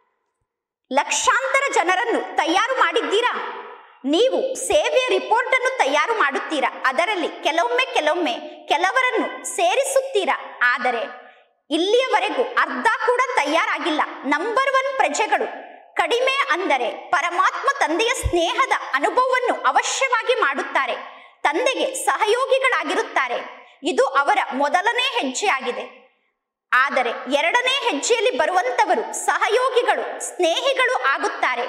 ಲಕ್ಷಾಂತರ ಜನರನ್ನು ತಯಾರು ಮಾಡಿದ್ದೀರಾ ನೀವು ಸೇವೆಯ ರಿಪೋರ್ಟ್ ಅನ್ನು ತಯಾರು ಮಾಡುತ್ತೀರಾ ಅದರಲ್ಲಿ ಕೆಲವೊಮ್ಮೆ ಕೆಲವೊಮ್ಮೆ ಕೆಲವರನ್ನು ಸೇರಿಸುತ್ತೀರಾ ಆದರೆ ಇಲ್ಲಿಯವರೆಗೂ ಅರ್ಧ ಕೂಡ ತಯಾರಾಗಿಲ್ಲ ನಂಬರ್ ಒನ್ ಪ್ರಜೆಗಳು ಕಡಿಮೆ ಅಂದರೆ ಪರಮಾತ್ಮ ತಂದೆಯ ಸ್ನೇಹದ ಅನುಭವವನ್ನು ಅವಶ್ಯವಾಗಿ ಮಾಡುತ್ತಾರೆ ತಂದೆಗೆ ಸಹಯೋಗಿಗಳಾಗಿರುತ್ತಾರೆ ಇದು ಅವರ ಮೊದಲನೇ ಹೆಜ್ಜೆ ಆಗಿದೆ ಆದರೆ ಎರಡನೇ ಹೆಜ್ಜೆಯಲ್ಲಿ ಬರುವಂತವರು ಸಹಯೋಗಿಗಳು ಸ್ನೇಹಿಗಳು ಆಗುತ್ತಾರೆ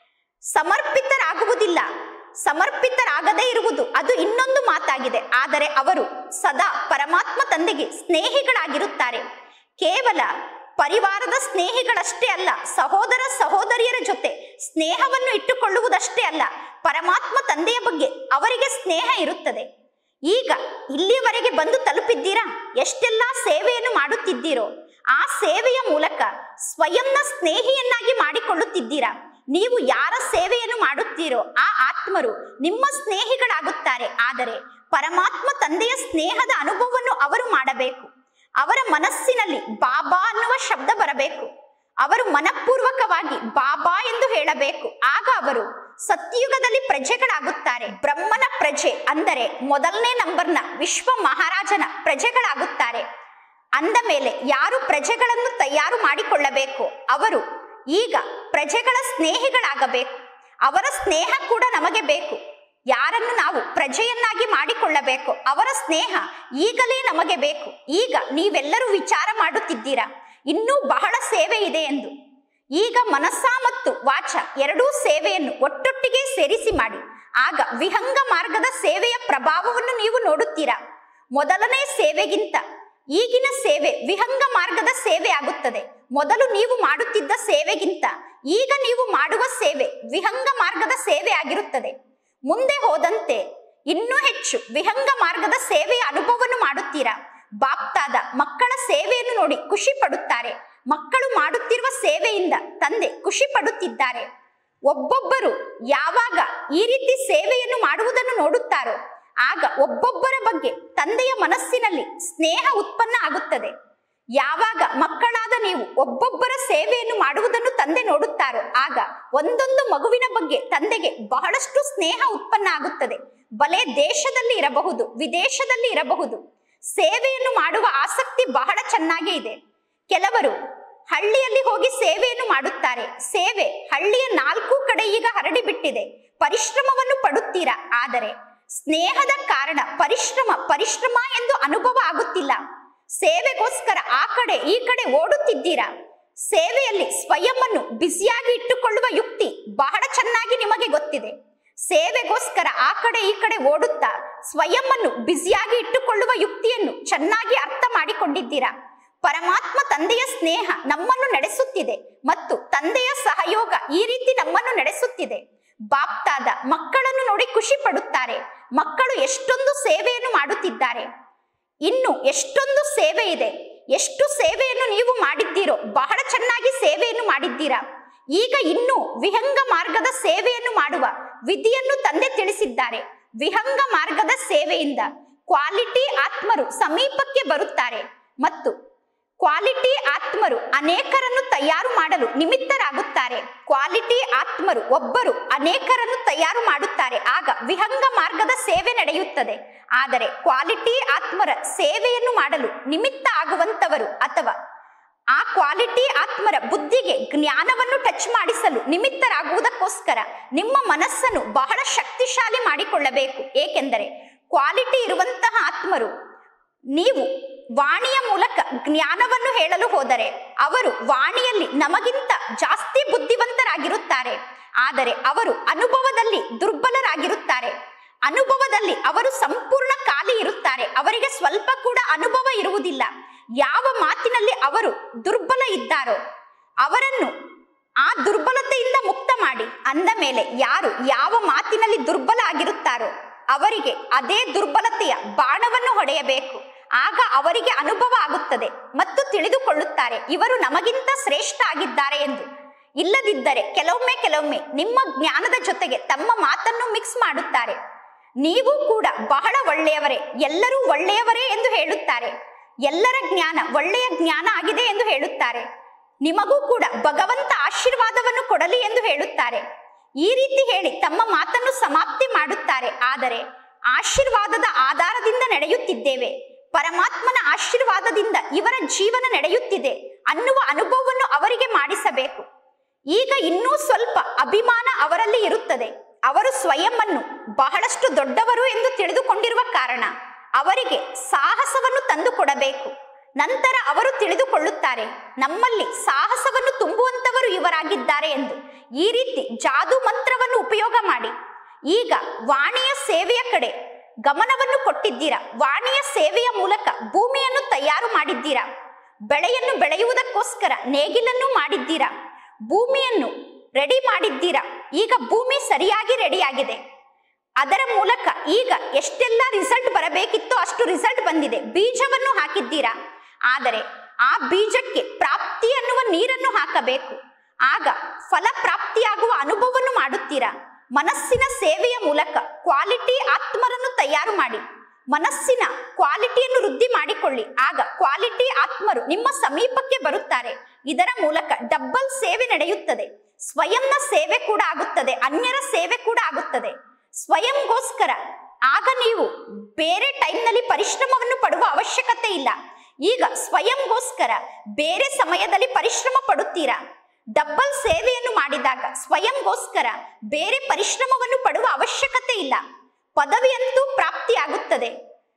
ಸಮರ್ಪಿತರಾಗುವುದಿಲ್ಲ ಸಮರ್ಪಿತರಾಗದೇ ಇರುವುದು ಅದು ಇನ್ನೊಂದು ಮಾತಾಗಿದೆ ಆದರೆ ಅವರು ಸದಾ ಪರಮಾತ್ಮ ತಂದೆಗೆ ಸ್ನೇಹಿಗಳಾಗಿರುತ್ತಾರೆ ಕೇವಲ ಪರಿವಾರದ ಸ್ನೇಹಿಗಳಷ್ಟೇ ಅಲ್ಲ ಸಹೋದರ ಸಹೋದರಿಯರ ಜೊತೆ ಸ್ನೇಹವನ್ನು ಇಟ್ಟುಕೊಳ್ಳುವುದಷ್ಟೇ ಅಲ್ಲ ಪರಮಾತ್ಮ ತಂದೆಯ ಬಗ್ಗೆ ಅವರಿಗೆ ಸ್ನೇಹ ಇರುತ್ತದೆ ಈಗ ಇಲ್ಲಿಯವರೆಗೆ ಬಂದು ತಲುಪಿದ್ದೀರಾ ಎಷ್ಟೆಲ್ಲ ಸೇವೆಯನ್ನು ಮಾಡುತ್ತಿದ್ದೀರೋ ಆ ಸೇವೆಯ ಮೂಲಕ ಸ್ವಯಂನ ಸ್ನೇಹಿಯನ್ನಾಗಿ ಮಾಡಿಕೊಳ್ಳುತ್ತಿದ್ದೀರಾ ನೀವು ಯಾರ ಸೇವೆಯನ್ನು ಮಾಡುತ್ತೀರೋ ಆ ಆತ್ಮರು ನಿಮ್ಮ ಸ್ನೇಹಿಗಳಾಗುತ್ತಾರೆ ಆದರೆ ಪರಮಾತ್ಮ ತಂದೆಯ ಸ್ನೇಹದ ಅನುಭವವನ್ನು ಅವರು ಮಾಡಬೇಕು ಅವರ ಮನಸ್ಸಿನಲ್ಲಿ ಬಾಬಾ ಅನ್ನುವ ಶಬ್ದ ಬರಬೇಕು ಅವರು ಮನಪೂರ್ವಕವಾಗಿ ಬಾಬಾ ಎಂದು ಹೇಳಬೇಕು ಆಗ ಅವರು ಸತ್ಯುಗದಲ್ಲಿ ಪ್ರಜೆಗಳಾಗುತ್ತಾರೆ ಬ್ರಹ್ಮನ ಪ್ರಜೆ ಅಂದರೆ ಮೊದಲನೇ ನಂಬರ್ನ ವಿಶ್ವ ಮಹಾರಾಜನ ಪ್ರಜೆಗಳಾಗುತ್ತಾರೆ ಅಂದ ಮೇಲೆ ಯಾರು ಪ್ರಜೆಗಳನ್ನು ತಯಾರು ಮಾಡಿಕೊಳ್ಳಬೇಕು ಅವರು ಈಗ ಪ್ರಜೆಗಳ ಸ್ನೇಹಿಗಳಾಗಬೇಕು ಅವರ ಸ್ನೇಹ ಕೂಡ ನಮಗೆ ಬೇಕು ಯಾರನ್ನು ನಾವು ಪ್ರಜೆಯನ್ನಾಗಿ ಮಾಡಿಕೊಳ್ಳಬೇಕು ಅವರ ಸ್ನೇಹ ಈಗಲೇ ನಮಗೆ ಬೇಕು ಈಗ ನೀವೆಲ್ಲರೂ ವಿಚಾರ ಮಾಡುತ್ತಿದ್ದೀರಾ ಇನ್ನೂ ಬಹಳ ಸೇವೆ ಇದೆ ಎಂದು ಈಗ ಮನಸ್ಸ ಮತ್ತು ವಾಚ ಎರಡೂ ಸೇವೆಯನ್ನು ಒಟ್ಟೊಟ್ಟಿಗೆ ಸೇರಿಸಿ ಮಾಡಿ ಆಗ ವಿಹಂಗ ಮಾರ್ಗದ ಸೇವೆಯ ಪ್ರಭಾವವನ್ನು ನೀವು ನೋಡುತ್ತೀರಾ ಮೊದಲನೇ ಸೇವೆಗಿಂತ ಈಗಿನ ಸೇವೆ ವಿಹಂಗ ಮಾರ್ಗದ ಸೇವೆ ಆಗುತ್ತದೆ ಮೊದಲು ನೀವು ಮಾಡುತ್ತಿದ್ದ ಸೇವೆಗಿಂತ ಈಗ ನೀವು ಮಾಡುವ ಸೇವೆ ವಿಹಂಗ ಮಾರ್ಗದ ಸೇವೆ ಆಗಿರುತ್ತದೆ ಮುಂದೆ ಹೋದಂತೆ ಇನ್ನೂ ಹೆಚ್ಚು ವಿಹಂಗ ಮಾರ್ಗದ ಸೇವೆಯ ಅನುಭವವನ್ನು ಮಾಡುತ್ತೀರಾ ಬಾಪ್ತಾದ ಮಕ್ಕಳ ಸೇವೆಯನ್ನು ನೋಡಿ ಖುಷಿ ಪಡುತ್ತಾರೆ ಮಕ್ಕಳು ಮಾಡುತ್ತಿರುವ ಸೇವೆಯಿಂದ ತಂದೆ ಖುಷಿ ಪಡುತ್ತಿದ್ದಾರೆ ಒಬ್ಬೊಬ್ಬರು ಯಾವಾಗ ಈ ರೀತಿ ಸೇವೆಯನ್ನು ಮಾಡುವುದನ್ನು ನೋಡುತ್ತಾರೋ ಆಗ ಒಬ್ಬೊಬ್ಬರ ಬಗ್ಗೆ ತಂದೆಯ ಮನಸ್ಸಿನಲ್ಲಿ ಸ್ನೇಹ ಉತ್ಪನ್ನ ಆಗುತ್ತದೆ ಯಾವಾಗ ಮಕ್ಕಳಾದ ನೀವು ಒಬ್ಬೊಬ್ಬರ ಸೇವೆಯನ್ನು ಮಾಡುವುದನ್ನು ತಂದೆ ನೋಡುತ್ತಾರೋ ಆಗ ಒಂದೊಂದು ಮಗುವಿನ ಬಗ್ಗೆ ತಂದೆಗೆ ಬಹಳಷ್ಟು ಸ್ನೇಹ ಉತ್ಪನ್ನ ಆಗುತ್ತದೆ ಬಲೆ ದೇಶದಲ್ಲಿ ಇರಬಹುದು ವಿದೇಶದಲ್ಲಿ ಇರಬಹುದು ಸೇವೆಯನ್ನು ಮಾಡುವ ಆಸಕ್ತಿ ಬಹಳ ಚೆನ್ನಾಗೇ ಇದೆ ಕೆಲವರು ಹಳ್ಳಿಯಲ್ಲಿ ಹೋಗಿ ಸೇವೆಯನ್ನು ಮಾಡುತ್ತಾರೆ ಸೇವೆ ಹಳ್ಳಿಯ ನಾಲ್ಕು ಕಡೆ ಈಗ ಹರಡಿ ಬಿಟ್ಟಿದೆ ಪರಿಶ್ರಮವನ್ನು ಪಡುತ್ತೀರಾ ಆದರೆ ಸ್ನೇಹದ ಕಾರಣ ಪರಿಶ್ರಮ ಪರಿಶ್ರಮ ಎಂದು ಅನುಭವ ಆಗುತ್ತಿಲ್ಲ ಸೇವೆಗೋಸ್ಕರ ಆ ಕಡೆ ಈ ಕಡೆ ಓಡುತ್ತಿದ್ದೀರಾ ಸೇವೆಯಲ್ಲಿ ಸ್ವಯಂವನ್ನು ಬ್ಯುಸಿಯಾಗಿ ಇಟ್ಟುಕೊಳ್ಳುವ ಯುಕ್ತಿ ಬಹಳ ಚೆನ್ನಾಗಿ ನಿಮಗೆ ಗೊತ್ತಿದೆ ಸೇವೆಗೋಸ್ಕರ ಆ ಕಡೆ ಈ ಕಡೆ ಓಡುತ್ತಾ ಸ್ವಯಂವನ್ನು ಬ್ಯುಸಿಯಾಗಿ ಇಟ್ಟುಕೊಳ್ಳುವ ಯುಕ್ತಿಯನ್ನು ಚೆನ್ನಾಗಿ ಅರ್ಥ ಮಾಡಿಕೊಂಡಿದ್ದೀರಾ ಪರಮಾತ್ಮ ತಂದೆಯ ಸ್ನೇಹ ನಮ್ಮನ್ನು ನಡೆಸುತ್ತಿದೆ ಮತ್ತು ತಂದೆಯ ಸಹಯೋಗ ಈ ರೀತಿ ನಮ್ಮನ್ನು ನಡೆಸುತ್ತಿದೆ ಬಾಪ್ತಾದ ಮಕ್ಕಳನ್ನು ನೋಡಿ ಖುಷಿ ಪಡುತ್ತಾರೆ ಮಕ್ಕಳು ಎಷ್ಟೊಂದು ಸೇವೆಯನ್ನು ಮಾಡುತ್ತಿದ್ದಾರೆ ಇನ್ನು ಎಷ್ಟೊಂದು ಸೇವೆ ಇದೆ ಎಷ್ಟು ಸೇವೆಯನ್ನು ನೀವು ಮಾಡಿದ್ದೀರೋ ಬಹಳ ಚೆನ್ನಾಗಿ ಸೇವೆಯನ್ನು ಮಾಡಿದ್ದೀರಾ ಈಗ ಇನ್ನು ವಿಹಂಗ ಮಾರ್ಗದ ಸೇವೆಯನ್ನು ಮಾಡುವ ವಿಧಿಯನ್ನು ತಂದೆ ತಿಳಿಸಿದ್ದಾರೆ ವಿಹಂಗ ಮಾರ್ಗದ ಸೇವೆಯಿಂದ ಕ್ವಾಲಿಟಿ ಆತ್ಮರು ಸಮೀಪಕ್ಕೆ ಬರುತ್ತಾರೆ ಮತ್ತು ಕ್ವಾಲಿಟಿ ಆತ್ಮರು ಅನೇಕರನ್ನು ತಯಾರು ಮಾಡಲು ನಿಮಿತ್ತರಾಗುತ್ತಾರೆ ಕ್ವಾಲಿಟಿ ಆತ್ಮರು ಒಬ್ಬರು ಅನೇಕರನ್ನು ತಯಾರು ಮಾಡುತ್ತಾರೆ ಆಗ ವಿಹಂಗ ಮಾರ್ಗದ ಸೇವೆ ನಡೆಯುತ್ತದೆ ಆದರೆ ಕ್ವಾಲಿಟಿ ಆತ್ಮರ ಸೇವೆಯನ್ನು ಮಾಡಲು ನಿಮಿತ್ತ ಆಗುವಂತವರು ಅಥವಾ ಆ ಕ್ವಾಲಿಟಿ ಆತ್ಮರ ಬುದ್ಧಿಗೆ ಜ್ಞಾನವನ್ನು ಟಚ್ ಮಾಡಿಸಲು ನಿಮಿತ್ತರಾಗುವುದಕ್ಕೋಸ್ಕರ ನಿಮ್ಮ ಮನಸ್ಸನ್ನು ಬಹಳ ಶಕ್ತಿಶಾಲಿ ಮಾಡಿಕೊಳ್ಳಬೇಕು ಏಕೆಂದರೆ ಕ್ವಾಲಿಟಿ ಇರುವಂತಹ ಆತ್ಮರು ನೀವು ವಾಣಿಯ ಮೂಲಕ ಜ್ಞಾನವನ್ನು ಹೇಳಲು ಹೋದರೆ ಅವರು ವಾಣಿಯಲ್ಲಿ ನಮಗಿಂತ ಜಾಸ್ತಿ ಬುದ್ಧಿವಂತರಾಗಿರುತ್ತಾರೆ ಆದರೆ ಅವರು ಅನುಭವದಲ್ಲಿ ದುರ್ಬಲರಾಗಿರುತ್ತಾರೆ ಅನುಭವದಲ್ಲಿ ಅವರು ಸಂಪೂರ್ಣ ಖಾಲಿ ಇರುತ್ತಾರೆ ಅವರಿಗೆ ಸ್ವಲ್ಪ ಕೂಡ ಅನುಭವ ಇರುವುದಿಲ್ಲ ಯಾವ ಮಾತಿನಲ್ಲಿ ಅವರು ದುರ್ಬಲ ಇದ್ದಾರೋ ಅವರನ್ನು ಆ ದುರ್ಬಲತೆಯಿಂದ ಮುಕ್ತ ಮಾಡಿ ಅಂದ ಮೇಲೆ ಯಾರು ಯಾವ ಮಾತಿನಲ್ಲಿ ದುರ್ಬಲ ಆಗಿರುತ್ತಾರೋ ಅವರಿಗೆ ಅದೇ ದುರ್ಬಲತೆಯ ಬಾಣವನ್ನು ಹೊಡೆಯಬೇಕು ಆಗ ಅವರಿಗೆ ಅನುಭವ ಆಗುತ್ತದೆ ಮತ್ತು ತಿಳಿದುಕೊಳ್ಳುತ್ತಾರೆ ಇವರು ನಮಗಿಂತ ಶ್ರೇಷ್ಠ ಆಗಿದ್ದಾರೆ ಎಂದು ಇಲ್ಲದಿದ್ದರೆ ಕೆಲವೊಮ್ಮೆ ಕೆಲವೊಮ್ಮೆ ನಿಮ್ಮ ಜ್ಞಾನದ ಜೊತೆಗೆ ತಮ್ಮ ಮಾತನ್ನು ಮಿಕ್ಸ್ ಮಾಡುತ್ತಾರೆ ನೀವು ಕೂಡ ಬಹಳ ಒಳ್ಳೆಯವರೇ ಎಲ್ಲರೂ ಒಳ್ಳೆಯವರೇ ಎಂದು ಹೇಳುತ್ತಾರೆ ಎಲ್ಲರ ಜ್ಞಾನ ಒಳ್ಳೆಯ ಜ್ಞಾನ ಆಗಿದೆ ಎಂದು ಹೇಳುತ್ತಾರೆ ನಿಮಗೂ ಕೂಡ ಭಗವಂತ ಆಶೀರ್ವಾದವನ್ನು ಕೊಡಲಿ ಎಂದು ಹೇಳುತ್ತಾರೆ ಈ ರೀತಿ ಹೇಳಿ ತಮ್ಮ ಮಾತನ್ನು ಸಮಾಪ್ತಿ ಮಾಡುತ್ತಾರೆ ಆದರೆ ಆಶೀರ್ವಾದದ ಆಧಾರದಿಂದ ನಡೆಯುತ್ತಿದ್ದೇವೆ ಪರಮಾತ್ಮನ ಆಶೀರ್ವಾದದಿಂದ ಇವರ ಜೀವನ ನಡೆಯುತ್ತಿದೆ ಅನ್ನುವ ಅನುಭವವನ್ನು ಅವರಿಗೆ ಮಾಡಿಸಬೇಕು ಈಗ ಇನ್ನೂ ಸ್ವಲ್ಪ ಅಭಿಮಾನ ಅವರಲ್ಲಿ ಇರುತ್ತದೆ ಅವರು ಸ್ವಯಂವನ್ನು ಬಹಳಷ್ಟು ದೊಡ್ಡವರು ಎಂದು ತಿಳಿದುಕೊಂಡಿರುವ ಕಾರಣ ಅವರಿಗೆ ಸಾಹಸವನ್ನು ತಂದು ಕೊಡಬೇಕು ನಂತರ ಅವರು ತಿಳಿದುಕೊಳ್ಳುತ್ತಾರೆ ನಮ್ಮಲ್ಲಿ ಸಾಹಸವನ್ನು ತುಂಬುವಂತವರು ಇವರಾಗಿದ್ದಾರೆ ಎಂದು ಈ ರೀತಿ ಜಾದು ಮಂತ್ರವನ್ನು ಉಪಯೋಗ ಮಾಡಿ ಈಗ ವಾಣಿಯ ಸೇವೆಯ ಕಡೆ ಗಮನವನ್ನು ಕೊಟ್ಟಿದ್ದೀರಾ ವಾಣಿಯ ಸೇವೆಯ ಮೂಲಕ ಭೂಮಿಯನ್ನು ತಯಾರು ಮಾಡಿದ್ದೀರಾ ಬೆಳೆಯನ್ನು ಬೆಳೆಯುವುದಕ್ಕೋಸ್ಕರ ನೇಗಿಲನ್ನು ಮಾಡಿದ್ದೀರಾ ಭೂಮಿಯನ್ನು ರೆಡಿ ಮಾಡಿದ್ದೀರಾ ಈಗ ಭೂಮಿ ಸರಿಯಾಗಿ ರೆಡಿಯಾಗಿದೆ ಅದರ ಮೂಲಕ ಈಗ ಎಷ್ಟೆಲ್ಲ ರಿಸಲ್ಟ್ ಬರಬೇಕಿತ್ತೋ ಅಷ್ಟು ರಿಸಲ್ಟ್ ಬಂದಿದೆ ಬೀಜವನ್ನು ಹಾಕಿದ್ದೀರಾ ಆದರೆ ಆ ಬೀಜಕ್ಕೆ ಪ್ರಾಪ್ತಿ ಅನ್ನುವ ನೀರನ್ನು ಹಾಕಬೇಕು ಆಗ ಫಲ ಪ್ರಾಪ್ತಿಯಾಗುವ ಅನುಭವವನ್ನು ಮಾಡುತ್ತೀರಾ ಮನಸ್ಸಿನ ಸೇವೆಯ ಮೂಲಕ ಕ್ವಾಲಿಟಿ ಆತ್ಮರನ್ನು ತಯಾರು ಮಾಡಿ ಮನಸ್ಸಿನ ಕ್ವಾಲಿಟಿಯನ್ನು ವೃದ್ಧಿ ಮಾಡಿಕೊಳ್ಳಿ ಆಗ ಕ್ವಾಲಿಟಿ ಆತ್ಮರು ನಿಮ್ಮ ಸಮೀಪಕ್ಕೆ ಬರುತ್ತಾರೆ ಇದರ ಮೂಲಕ ಡಬ್ಬಲ್ ಸೇವೆ ನಡೆಯುತ್ತದೆ ಸ್ವಯಂನ ಸೇವೆ ಕೂಡ ಆಗುತ್ತದೆ ಅನ್ಯರ ಸೇವೆ ಕೂಡ ಆಗುತ್ತದೆ ಸ್ವಯಂಗೋಸ್ಕರ ಆಗ ನೀವು ಬೇರೆ ಟೈಮ್ನಲ್ಲಿ ಪರಿಶ್ರಮವನ್ನು ಪಡುವ ಅವಶ್ಯಕತೆ ಇಲ್ಲ ಈಗ ಸ್ವಯಂಗೋಸ್ಕರ ಬೇರೆ ಸಮಯದಲ್ಲಿ ಪರಿಶ್ರಮ ಪಡುತ್ತೀರಾ ಡಬ್ಬಲ್ ಸೇವೆಯನ್ನು ಮಾಡಿದಾಗ ಸ್ವಯಂಗೋಸ್ಕರ ಬೇರೆ ಪರಿಶ್ರಮವನ್ನು ಪಡುವ ಅವಶ್ಯಕತೆ ಇಲ್ಲ ಪದವಿಯಂತೂ ಪ್ರಾಪ್ತಿಯಾಗುತ್ತದೆ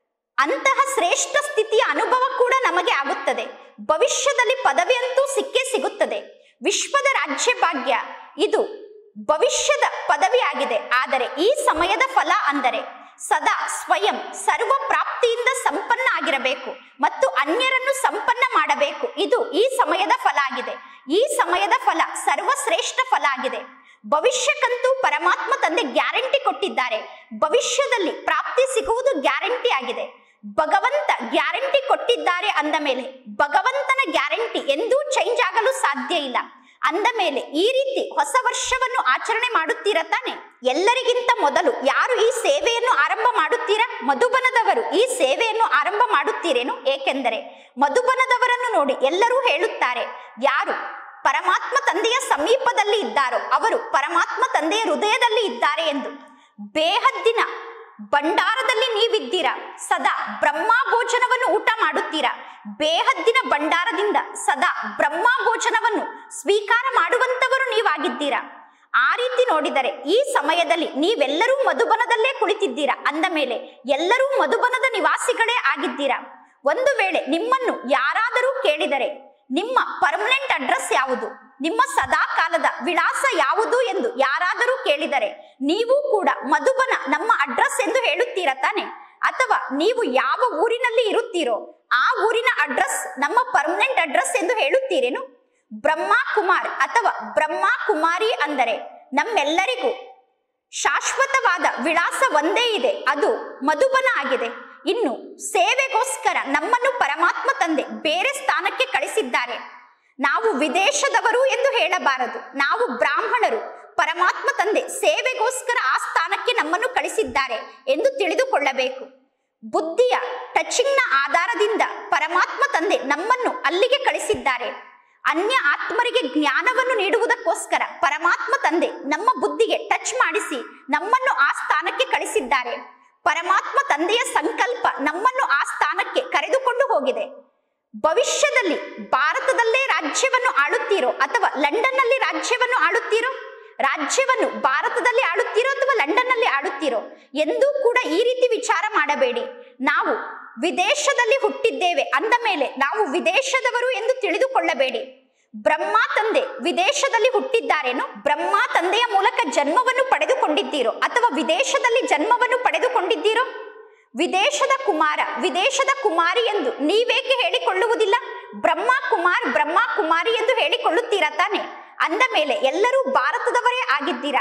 ಅಂತಹ ಶ್ರೇಷ್ಠ ಸ್ಥಿತಿಯ ಅನುಭವ ಕೂಡ ನಮಗೆ ಆಗುತ್ತದೆ ಭವಿಷ್ಯದಲ್ಲಿ ಪದವಿಯಂತೂ ಸಿಕ್ಕೇ ಸಿಗುತ್ತದೆ ವಿಶ್ವದ ರಾಜ್ಯ ಭಾಗ್ಯ ಇದು ಭವಿಷ್ಯದ ಪದವಿ ಆಗಿದೆ ಆದರೆ ಈ ಸಮಯದ ಫಲ ಅಂದರೆ ಸದಾ ಸ್ವಯಂ ಸರ್ವ ಪ್ರಾಪ್ತಿಯಿಂದ ಸಂಪನ್ನ ಆಗಿರಬೇಕು ಮತ್ತು ಅನ್ಯರನ್ನು ಸಂಪನ್ನ ಮಾಡಬೇಕು ಇದು ಈ ಸಮಯದ ಫಲ ಆಗಿದೆ ಈ ಸಮಯದ ಫಲ ಸರ್ವಶ್ರೇಷ್ಠ ಫಲ ಆಗಿದೆ ಭವಿಷ್ಯಕ್ಕಂತೂ ಪರಮಾತ್ಮ ತಂದೆ ಗ್ಯಾರಂಟಿ ಕೊಟ್ಟಿದ್ದಾರೆ ಭವಿಷ್ಯದಲ್ಲಿ ಪ್ರಾಪ್ತಿ ಸಿಗುವುದು ಗ್ಯಾರಂಟಿ ಆಗಿದೆ ಭಗವಂತ ಗ್ಯಾರಂಟಿ ಕೊಟ್ಟಿದ್ದಾರೆ ಅಂದ ಮೇಲೆ ಭಗವಂತನ ಗ್ಯಾರಂಟಿ ಎಂದೂ ಚೇಂಜ್ ಆಗಲು ಸಾಧ್ಯ ಇಲ್ಲ ಅಂದ ಮೇಲೆ ಈ ರೀತಿ ಹೊಸ ವರ್ಷವನ್ನು ಆಚರಣೆ ಮಾಡುತ್ತೀರಾ ತಾನೆ ಎಲ್ಲರಿಗಿಂತ ಮೊದಲು ಯಾರು ಈ ಸೇವೆಯನ್ನು ಆರಂಭ ಮಾಡುತ್ತೀರಾ ಮಧುಬನದವರು ಈ ಸೇವೆಯನ್ನು ಆರಂಭ ಮಾಡುತ್ತೀರೇನು ಏಕೆಂದರೆ ಮಧುಬನದವರನ್ನು ನೋಡಿ ಎಲ್ಲರೂ ಹೇಳುತ್ತಾರೆ ಯಾರು ಪರಮಾತ್ಮ ತಂದೆಯ ಸಮೀಪದಲ್ಲಿ ಇದ್ದಾರೋ ಅವರು ಪರಮಾತ್ಮ ತಂದೆಯ ಹೃದಯದಲ್ಲಿ ಇದ್ದಾರೆ ಎಂದು ಬೇಹದ್ದಿನ ಭಂಡಾರದಲ್ಲಿ ನೀವಿದ್ದೀರಾ ಸದಾ ಬ್ರಹ್ಮ ಭೋಜನವನ್ನು ಊಟ ಮಾಡುತ್ತೀರಾ ಬೇಹದ್ದಿನ ಭಂಡಾರದಿಂದ ಸದಾ ಬ್ರಹ್ಮ ಭೋಜನವನ್ನು ಸ್ವೀಕಾರ ಮಾಡುವಂತವರು ನೀವಾಗಿದ್ದೀರಾ ಆ ರೀತಿ ನೋಡಿದರೆ ಈ ಸಮಯದಲ್ಲಿ ನೀವೆಲ್ಲರೂ ಮಧುಬನದಲ್ಲೇ ಕುಳಿತಿದ್ದೀರಾ ಅಂದ ಮೇಲೆ ಎಲ್ಲರೂ ಮಧುಬನದ ನಿವಾಸಿಗಳೇ ಆಗಿದ್ದೀರಾ ಒಂದು ವೇಳೆ ನಿಮ್ಮನ್ನು ಯಾರಾದರೂ ಕೇಳಿದರೆ ನಿಮ್ಮ ಪರ್ಮನೆಂಟ್ ಅಡ್ರೆಸ್ ಯಾವುದು ನಿಮ್ಮ ಸದಾ ಕಾಲದ ವಿಳಾಸ ಯಾವುದು ಎಂದು ಯಾರಾದರೂ ಕೇಳಿದರೆ ನೀವು ಕೂಡ ಮಧುಬನ ನಮ್ಮ ಅಡ್ರೆಸ್ ಎಂದು ಹೇಳುತ್ತೀರಾ ತಾನೆ ಅಥವಾ ನೀವು ಯಾವ ಊರಿನಲ್ಲಿ ಇರುತ್ತೀರೋ ಆ ಊರಿನ ಅಡ್ರೆಸ್ ನಮ್ಮ ಪರ್ಮನೆಂಟ್ ಅಡ್ರೆಸ್ ಎಂದು ಹೇಳುತ್ತೀರೇನು ಬ್ರಹ್ಮ ಕುಮಾರ್ ಅಥವಾ ಬ್ರಹ್ಮ ಕುಮಾರಿ ಅಂದರೆ ನಮ್ಮೆಲ್ಲರಿಗೂ ಶಾಶ್ವತವಾದ ವಿಳಾಸ ಒಂದೇ ಇದೆ ಅದು ಮಧುಬನ ಆಗಿದೆ ಇನ್ನು ಸೇವೆಗೋಸ್ಕರ ನಮ್ಮನ್ನು ಪರಮಾತ್ಮ ತಂದೆ ಬೇರೆ ಸ್ಥಾನಕ್ಕೆ ಕಳಿಸಿದ್ದಾರೆ ನಾವು ವಿದೇಶದವರು ಎಂದು ಹೇಳಬಾರದು ನಾವು ಬ್ರಾಹ್ಮಣರು ಪರಮಾತ್ಮ ತಂದೆ ಸೇವೆಗೋಸ್ಕರ ಆ ಸ್ಥಾನಕ್ಕೆ ನಮ್ಮನ್ನು ಕಳಿಸಿದ್ದಾರೆ ಎಂದು ತಿಳಿದುಕೊಳ್ಳಬೇಕು ಬುದ್ಧಿಯ ಟಚಿಂಗ್ನ ಆಧಾರದಿಂದ ಪರಮಾತ್ಮ ತಂದೆ ನಮ್ಮನ್ನು ಅಲ್ಲಿಗೆ ಕಳಿಸಿದ್ದಾರೆ ಅನ್ಯ ಆತ್ಮರಿಗೆ ಜ್ಞಾನವನ್ನು ನೀಡುವುದಕ್ಕೋಸ್ಕರ ಪರಮಾತ್ಮ ತಂದೆ ನಮ್ಮ ಬುದ್ಧಿಗೆ ಟಚ್ ಮಾಡಿಸಿ ನಮ್ಮನ್ನು ಆ ಸ್ಥಾನಕ್ಕೆ ಕಳಿಸಿದ್ದಾರೆ ಪರಮಾತ್ಮ ತಂದೆಯ ಸಂಕಲ್ಪ ನಮ್ಮನ್ನು ಆ ಸ್ಥಾನಕ್ಕೆ ಕರೆದುಕೊಂಡು ಹೋಗಿದೆ ಭವಿಷ್ಯದಲ್ಲಿ ಭಾರತದಲ್ಲೇ ರಾಜ್ಯವನ್ನು ಆಳುತ್ತೀರೋ ಅಥವಾ ಲಂಡನ್ನಲ್ಲಿ ರಾಜ್ಯವನ್ನು ಆಳುತ್ತೀರೋ ರಾಜ್ಯವನ್ನು ಭಾರತದಲ್ಲಿ ಆಳುತ್ತೀರೋ ಅಥವಾ ಲಂಡನ್ನಲ್ಲಿ ಆಳುತ್ತೀರೋ ಎಂದೂ ಕೂಡ ಈ ರೀತಿ ವಿಚಾರ ಮಾಡಬೇಡಿ ನಾವು ವಿದೇಶದಲ್ಲಿ ಹುಟ್ಟಿದ್ದೇವೆ ಅಂದ ಮೇಲೆ ನಾವು ವಿದೇಶದವರು ಎಂದು ತಿಳಿದುಕೊಳ್ಳಬೇಡಿ ಬ್ರಹ್ಮ ತಂದೆ ವಿದೇಶದಲ್ಲಿ ಹುಟ್ಟಿದ್ದಾರೇನು ಬ್ರಹ್ಮ ತಂದೆಯ ಮೂಲಕ ಜನ್ಮವನ್ನು ಪಡೆದುಕೊಂಡಿದ್ದೀರೋ ಅಥವಾ ವಿದೇಶದಲ್ಲಿ ಜನ್ಮವನ್ನು ಪಡೆದುಕೊಂಡಿದ್ದೀರೋ ವಿದೇಶದ ಕುಮಾರ ವಿದೇಶದ ಕುಮಾರಿ ಎಂದು ನೀವೇಕೆ ಹೇಳಿಕೊಳ್ಳುವುದಿಲ್ಲ ಬ್ರಹ್ಮ ಕುಮಾರ್ ಬ್ರಹ್ಮ ಕುಮಾರಿ ಎಂದು ಹೇಳಿಕೊಳ್ಳುತ್ತೀರಾ ತಾನೆ ಅಂದ ಮೇಲೆ ಎಲ್ಲರೂ ಭಾರತದವರೇ ಆಗಿದ್ದೀರಾ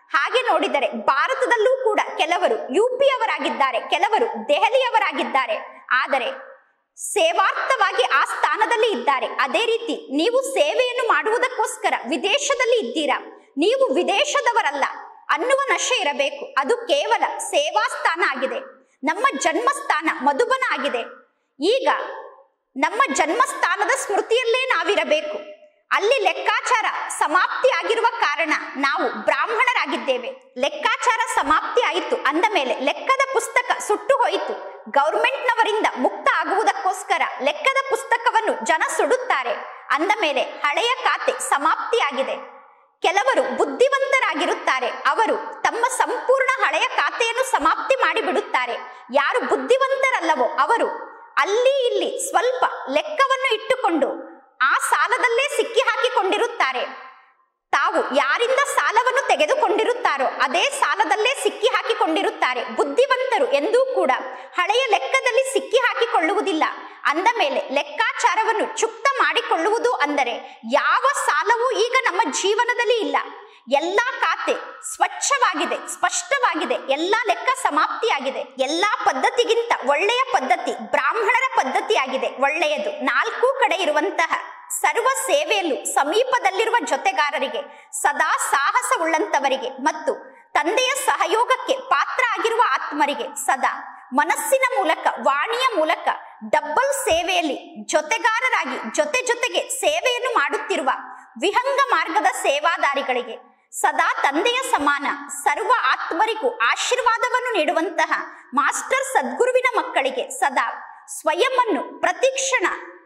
ಹಾಗೆ ನೋಡಿದರೆ ಭಾರತದಲ್ಲೂ ಕೂಡ ಕೆಲವರು ಯು ಅವರಾಗಿದ್ದಾರೆ ಕೆಲವರು ದೆಹಲಿಯವರಾಗಿದ್ದಾರೆ ಆದರೆ ಸೇವಾರ್ಥವಾಗಿ ಆ ಸ್ಥಾನದಲ್ಲಿ ಇದ್ದಾರೆ ಅದೇ ರೀತಿ ನೀವು ಸೇವೆಯನ್ನು ಮಾಡುವುದಕ್ಕೋಸ್ಕರ ವಿದೇಶದಲ್ಲಿ ಇದ್ದೀರಾ ನೀವು ವಿದೇಶದವರಲ್ಲ ಅನ್ನುವ ನಶೆ ಇರಬೇಕು ಅದು ಕೇವಲ ಸೇವಾ ಸ್ಥಾನ ಆಗಿದೆ ನಮ್ಮ ಜನ್ಮಸ್ಥಾನ ಮಧುಬನ ಆಗಿದೆ ಈಗ ನಮ್ಮ ಜನ್ಮಸ್ಥಾನದ ಸ್ಮೃತಿಯಲ್ಲೇ ನಾವಿರಬೇಕು ಅಲ್ಲಿ ಲೆಕ್ಕಾಚಾರ ಸಮಾಪ್ತಿ ಆಗಿರುವ ಕಾರಣ ನಾವು ಬ್ರಾಹ್ಮಣರಾಗಿದ್ದೇವೆ ಲೆಕ್ಕಾಚಾರ ಸಮಾಪ್ತಿ ಆಯಿತು ಅಂದ ಮೇಲೆ ಲೆಕ್ಕದ ಪುಸ್ತಕ ಸುಟ್ಟು ಹೋಯಿತು ಗೌರ್ಮೆಂಟ್ನವರಿಂದ ಮುಕ್ತ ಆಗುವುದಕ್ಕೋಸ್ಕರ ಲೆಕ್ಕದ ಪುಸ್ತಕವನ್ನು ಜನ ಸುಡುತ್ತಾರೆ ಅಂದ ಮೇಲೆ ಹಳೆಯ ಖಾತೆ ಸಮಾಪ್ತಿಯಾಗಿದೆ ಕೆಲವರು ಬುದ್ಧಿವಂತರಾಗಿರುತ್ತಾರೆ ಅವರು ತಮ್ಮ ಸಂಪೂರ್ಣ ಹಳೆಯ ಖಾತೆಯನ್ನು ಸಮಾಪ್ತಿ ಮಾಡಿಬಿಡುತ್ತಾರೆ ಯಾರು ಬುದ್ಧಿವಂತರಲ್ಲವೋ ಅವರು ಅಲ್ಲಿ ಇಲ್ಲಿ ಸ್ವಲ್ಪ ಲೆಕ್ಕವನ್ನು ಇಟ್ಟುಕೊಂಡು ಆ ಸಾಲದಲ್ಲೇ ಸಿಕ್ಕಿ ಹಾಕಿಕೊಂಡಿರುತ್ತಾರೆ ತಾವು ಯಾರಿಂದ ಸಾಲವನ್ನು ತೆಗೆದುಕೊಂಡಿರುತ್ತಾರೋ ಅದೇ ಸಾಲದಲ್ಲೇ ಸಿಕ್ಕಿ ಹಾಕಿಕೊಂಡಿರುತ್ತಾರೆ ಬುದ್ಧಿವಂತರು ಎಂದೂ ಕೂಡ ಹಳೆಯ ಲೆಕ್ಕದಲ್ಲಿ ಸಿಕ್ಕಿ ಹಾಕಿಕೊಳ್ಳುವುದಿಲ್ಲ ಅಂದ ಮೇಲೆ ಲೆಕ್ಕಾಚಾರವನ್ನು ಚುಕ್ತ ಮಾಡಿಕೊಳ್ಳುವುದು ಅಂದರೆ ಯಾವ ಸಾಲವೂ ಈಗ ನಮ್ಮ ಜೀವನದಲ್ಲಿ ಇಲ್ಲ ಎಲ್ಲಾ ಖಾತೆ ಸ್ವಚ್ಛವಾಗಿದೆ ಸ್ಪಷ್ಟವಾಗಿದೆ ಎಲ್ಲಾ ಲೆಕ್ಕ ಸಮಾಪ್ತಿಯಾಗಿದೆ ಎಲ್ಲಾ ಪದ್ಧತಿಗಿಂತ ಒಳ್ಳೆಯ ಪದ್ಧತಿ ಬ್ರಾಹ್ಮಣರ ಪದ್ಧತಿಯಾಗಿದೆ ಒಳ್ಳೆಯದು ನಾಲ್ಕು ಕಡೆ ಇರುವಂತಹ ಸರ್ವ ಸೇವೆಯಲ್ಲೂ ಸಮೀಪದಲ್ಲಿರುವ ಜೊತೆಗಾರರಿಗೆ ಸದಾ ಸಾಹಸವುಳ್ಳಂತವರಿಗೆ ಮತ್ತು ತಂದೆಯ ಸಹಯೋಗಕ್ಕೆ ಪಾತ್ರ ಆಗಿರುವ ಆತ್ಮರಿಗೆ ಸದಾ ಮನಸ್ಸಿನ ಮೂಲಕ ವಾಣಿಯ ಮೂಲಕ ಡಬ್ಬಲ್ ಸೇವೆಯಲ್ಲಿ ಜೊತೆಗಾರರಾಗಿ ಜೊತೆ ಜೊತೆಗೆ ಸೇವೆಯನ್ನು ಮಾಡುತ್ತಿರುವ ವಿಹಂಗ ಮಾರ್ಗದ ಸೇವಾದಾರಿಗಳಿಗೆ ಸದಾ ತಂದೆಯ ಸಮಾನ ಸರ್ವ ಆತ್ಮರಿಗೂ ಆಶೀರ್ವಾದವನ್ನು ನೀಡುವಂತಹ ಮಾಸ್ಟರ್ ಸದ್ಗುರುವಿನ ಮಕ್ಕಳಿಗೆ ಸದಾ ಸ್ವಯಂವನ್ನು ಪ್ರತಿಕ್ಷಣ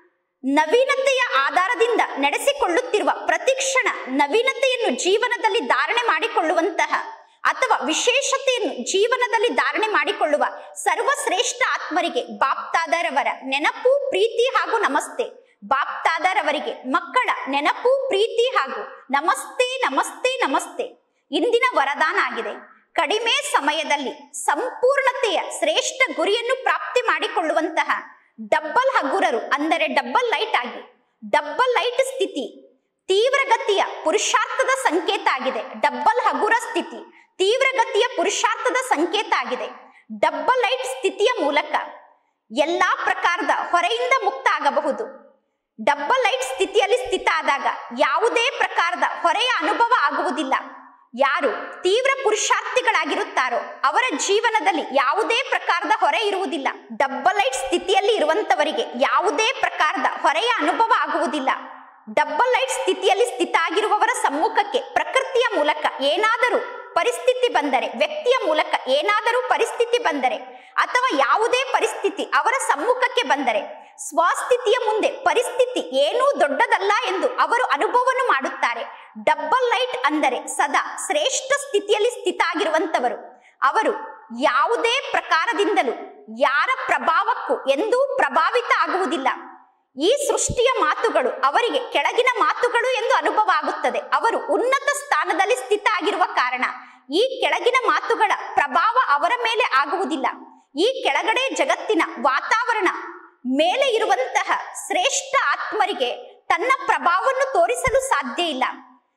ನವೀನತೆಯ ಆಧಾರದಿಂದ ನಡೆಸಿಕೊಳ್ಳುತ್ತಿರುವ ಪ್ರತಿಕ್ಷಣ ನವೀನತೆಯನ್ನು ಜೀವನದಲ್ಲಿ ಧಾರಣೆ ಮಾಡಿಕೊಳ್ಳುವಂತಹ ಅಥವಾ ವಿಶೇಷತೆಯನ್ನು ಜೀವನದಲ್ಲಿ ಧಾರಣೆ ಮಾಡಿಕೊಳ್ಳುವ ಸರ್ವಶ್ರೇಷ್ಠ ಆತ್ಮರಿಗೆ ಬಾಪ್ತಾದರವರ ನೆನಪು ಪ್ರೀತಿ ಹಾಗೂ ನಮಸ್ತೆ ಬಾಪ್ತಾದರವರಿಗೆ ಮಕ್ಕಳ ನೆನಪು ಪ್ರೀತಿ ಹಾಗೂ ನಮಸ್ತೆ ನಮಸ್ತೆ ನಮಸ್ತೆ ಇಂದಿನ ವರದಾನ ಆಗಿದೆ ಕಡಿಮೆ ಸಮಯದಲ್ಲಿ ಸಂಪೂರ್ಣತೆಯ ಶ್ರೇಷ್ಠ ಗುರಿಯನ್ನು ಪ್ರಾಪ್ತಿ ಮಾಡಿಕೊಳ್ಳುವಂತಹ ಡಬ್ಬಲ್ ಹಗುರರು ಅಂದರೆ ಡಬ್ಬಲ್ ಲೈಟ್ ಆಗಿ ಡಬ್ಬಲ್ ಲೈಟ್ ಸ್ಥಿತಿ ತೀವ್ರಗತಿಯ ಪುರುಷಾರ್ಥದ ಸಂಕೇತ ಆಗಿದೆ ಡಬ್ಬಲ್ ಹಗುರ ಸ್ಥಿತಿ ತೀವ್ರಗತಿಯ ಪುರುಷಾರ್ಥದ ಸಂಕೇತ ಆಗಿದೆ ಡಬ್ಬಲ್ ಲೈಟ್ ಸ್ಥಿತಿಯ ಮೂಲಕ ಎಲ್ಲಾ ಪ್ರಕಾರದ ಹೊರೆಯಿಂದ ಮುಕ್ತ ಆಗಬಹುದು ಡಬ್ಬಲ್ ಲೈಟ್ ಸ್ಥಿತಿಯಲ್ಲಿ ಸ್ಥಿತ ಆದಾಗ ಯಾವುದೇ ಪ್ರಕಾರದ ಹೊರೆಯ ಅನುಭವ ಆಗುವುದಿಲ್ಲ ಯಾರು ತೀವ್ರ ಪುರುಷಾರ್ಥಿಗಳಾಗಿರುತ್ತಾರೋ ಅವರ ಜೀವನದಲ್ಲಿ ಯಾವುದೇ ಪ್ರಕಾರದ ಹೊರೆ ಇರುವುದಿಲ್ಲ ಡಬ್ಬಲ್ ಲೈಟ್ ಸ್ಥಿತಿಯಲ್ಲಿ ಇರುವಂತವರಿಗೆ ಯಾವುದೇ ಪ್ರಕಾರದ ಹೊರೆಯ ಅನುಭವ ಆಗುವುದಿಲ್ಲ ಡಬ್ಬಲ್ ಲೈಟ್ ಸ್ಥಿತಿಯಲ್ಲಿ ಸ್ಥಿತ ಆಗಿರುವವರ ಸಮ್ಮುಖಕ್ಕೆ ಪ್ರಕೃತಿಯ ಮೂಲಕ ಏನಾದರೂ ಪರಿಸ್ಥಿತಿ ಬಂದರೆ ವ್ಯಕ್ತಿಯ ಮೂಲಕ ಏನಾದರೂ ಪರಿಸ್ಥಿತಿ ಬಂದರೆ ಅಥವಾ ಯಾವುದೇ ಪರಿಸ್ಥಿತಿ ಅವರ ಸಮ್ಮುಖಕ್ಕೆ ಬಂದರೆ ಸ್ವಸ್ಥಿತಿಯ ಮುಂದೆ ಪರಿಸ್ಥಿತಿ ಏನೂ ದೊಡ್ಡದಲ್ಲ ಎಂದು ಅವರು ಅನುಭವವನ್ನು ಮಾಡುತ್ತಾರೆ ಡಬ್ಬಲ್ ಲೈಟ್ ಅಂದರೆ ಸದಾ ಶ್ರೇಷ್ಠ ಸ್ಥಿತಿಯಲ್ಲಿ ಸ್ಥಿತ ಆಗಿರುವಂತವರು ಅವರು ಯಾವುದೇ ಪ್ರಕಾರದಿಂದಲೂ ಯಾರ ಪ್ರಭಾವಕ್ಕೂ ಎಂದೂ ಪ್ರಭಾವಿತ ಆಗುವುದಿಲ್ಲ ಈ ಸೃಷ್ಟಿಯ ಮಾತುಗಳು ಅವರಿಗೆ ಕೆಳಗಿನ ಮಾತುಗಳು ಎಂದು ಅನುಭವ ಆಗುತ್ತದೆ ಅವರು ಉನ್ನತ ಸ್ಥಾನದಲ್ಲಿ ಸ್ಥಿತ ಆಗಿರುವ ಕಾರಣ ಈ ಕೆಳಗಿನ ಮಾತುಗಳ ಪ್ರಭಾವ ಅವರ ಮೇಲೆ ಆಗುವುದಿಲ್ಲ ಈ ಕೆಳಗಡೆ ಜಗತ್ತಿನ ವಾತಾವರಣ ಮೇಲೆ ಇರುವಂತಹ ಶ್ರೇಷ್ಠ ಆತ್ಮರಿಗೆ ತನ್ನ ಪ್ರಭಾವವನ್ನು ತೋರಿಸಲು ಸಾಧ್ಯ ಇಲ್ಲ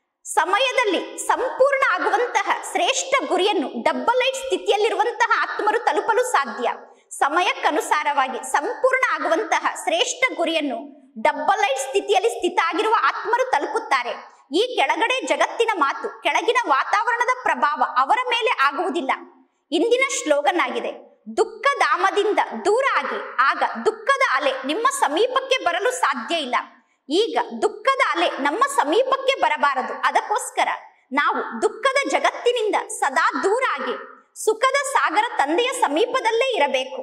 ಸಮಯದಲ್ಲಿ ಸಂಪೂರ್ಣ ಆಗುವಂತಹ ಶ್ರೇಷ್ಠ ಗುರಿಯನ್ನು ಡಬ್ಬಲ್ ಲೈಟ್ ಸ್ಥಿತಿಯಲ್ಲಿರುವಂತಹ ಆತ್ಮರು ತಲುಪಲು ಸಾಧ್ಯ ಸಮಯಕ್ಕನುಸಾರವಾಗಿ ಸಂಪೂರ್ಣ ಆಗುವಂತಹ ಶ್ರೇಷ್ಠ ಗುರಿಯನ್ನು ಡಬ್ಬಲ್ ಲೈಟ್ ಸ್ಥಿತಿಯಲ್ಲಿ ಸ್ಥಿತ ಆಗಿರುವ ಆತ್ಮರು ತಲುಪುತ್ತಾರೆ ಈ ಕೆಳಗಡೆ ಜಗತ್ತಿನ ಮಾತು ಕೆಳಗಿನ ವಾತಾವರಣದ ಪ್ರಭಾವ ಅವರ ಮೇಲೆ ಆಗುವುದಿಲ್ಲ ಇಂದಿನ ಶ್ಲೋಗನ್ ಆಗಿದೆ ದುಃಖಧಾಮದಿಂದ ದೂರ ಆಗಿ ಆಗ ದುಃಖದ ಅಲೆ ನಿಮ್ಮ ಸಮೀಪಕ್ಕೆ ಬರಲು ಸಾಧ್ಯ ಇಲ್ಲ ಈಗ ದುಃಖದ ಅಲೆ ನಮ್ಮ ಸಮೀಪಕ್ಕೆ ಬರಬಾರದು ಅದಕ್ಕೋಸ್ಕರ ನಾವು ದುಃಖದ ಜಗತ್ತಿನಿಂದ ಸದಾ ದೂರ ಆಗಿ ಸುಖದ ಸಾಗರ ತಂದೆಯ ಸಮೀಪದಲ್ಲೇ ಇರಬೇಕು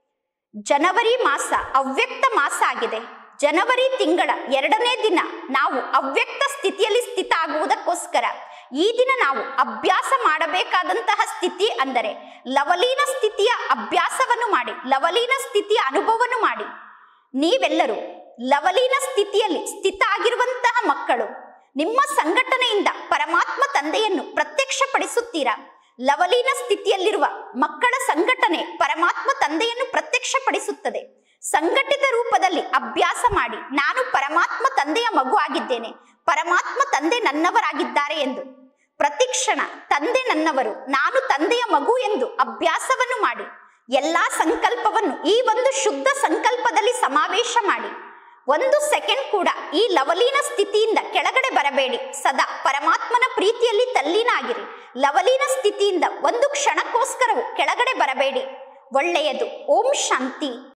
ಜನವರಿ ಮಾಸ ಅವ್ಯಕ್ತ ಮಾಸ ಆಗಿದೆ ಜನವರಿ ತಿಂಗಳ ಎರಡನೇ ದಿನ ನಾವು ಅವ್ಯಕ್ತ ಸ್ಥಿತಿಯಲ್ಲಿ ಸ್ಥಿತ ಆಗುವುದಕ್ಕೋಸ್ಕರ ಈ ದಿನ ನಾವು ಅಭ್ಯಾಸ ಮಾಡಬೇಕಾದಂತಹ ಸ್ಥಿತಿ ಅಂದರೆ ಲವಲೀನ ಸ್ಥಿತಿಯ ಅಭ್ಯಾಸವನ್ನು ಮಾಡಿ ಲವಲೀನ ಸ್ಥಿತಿಯ ಅನುಭವವನ್ನು ಮಾಡಿ ನೀವೆಲ್ಲರೂ ಲವಲೀನ ಸ್ಥಿತಿಯಲ್ಲಿ ಸ್ಥಿತ ಆಗಿರುವಂತಹ ಮಕ್ಕಳು ನಿಮ್ಮ ಸಂಘಟನೆಯಿಂದ ಪರಮಾತ್ಮ ತಂದೆಯನ್ನು ಪ್ರತ್ಯಕ್ಷಪಡಿಸುತ್ತೀರಾ ಲವಲೀನ ಸ್ಥಿತಿಯಲ್ಲಿರುವ ಮಕ್ಕಳ ಸಂಘಟನೆ ಪರಮಾತ್ಮ ತಂದೆಯನ್ನು ಪ್ರತ್ಯಕ್ಷಪಡಿಸುತ್ತದೆ ಸಂಘಟಿತ ರೂಪದಲ್ಲಿ ಅಭ್ಯಾಸ ಮಾಡಿ ನಾನು ಪರಮಾತ್ಮ ತಂದೆಯ ಮಗು ಆಗಿದ್ದೇನೆ ಪರಮಾತ್ಮ ತಂದೆ ನನ್ನವರಾಗಿದ್ದಾರೆ ಎಂದು ಪ್ರತಿಕ್ಷಣ ತಂದೆ ನನ್ನವರು ನಾನು ತಂದೆಯ ಮಗು ಎಂದು ಅಭ್ಯಾಸವನ್ನು ಮಾಡಿ ಎಲ್ಲಾ ಸಂಕಲ್ಪವನ್ನು ಈ ಒಂದು ಶುದ್ಧ ಸಂಕಲ್ಪದಲ್ಲಿ ಸಮಾವೇಶ ಮಾಡಿ ಒಂದು ಸೆಕೆಂಡ್ ಕೂಡ ಈ ಲವಲೀನ ಸ್ಥಿತಿಯಿಂದ ಕೆಳಗಡೆ ಬರಬೇಡಿ ಸದಾ ಪರಮಾತ್ಮನ ಪ್ರೀತಿಯಲ್ಲಿ ತಲ್ಲೀನಾಗಿರಿ ಲವಲೀನ ಸ್ಥಿತಿಯಿಂದ ಒಂದು ಕ್ಷಣಕ್ಕೋಸ್ಕರವೂ ಕೆಳಗಡೆ ಬರಬೇಡಿ ಒಳ್ಳೆಯದು ಓಂ ಶಾಂತಿ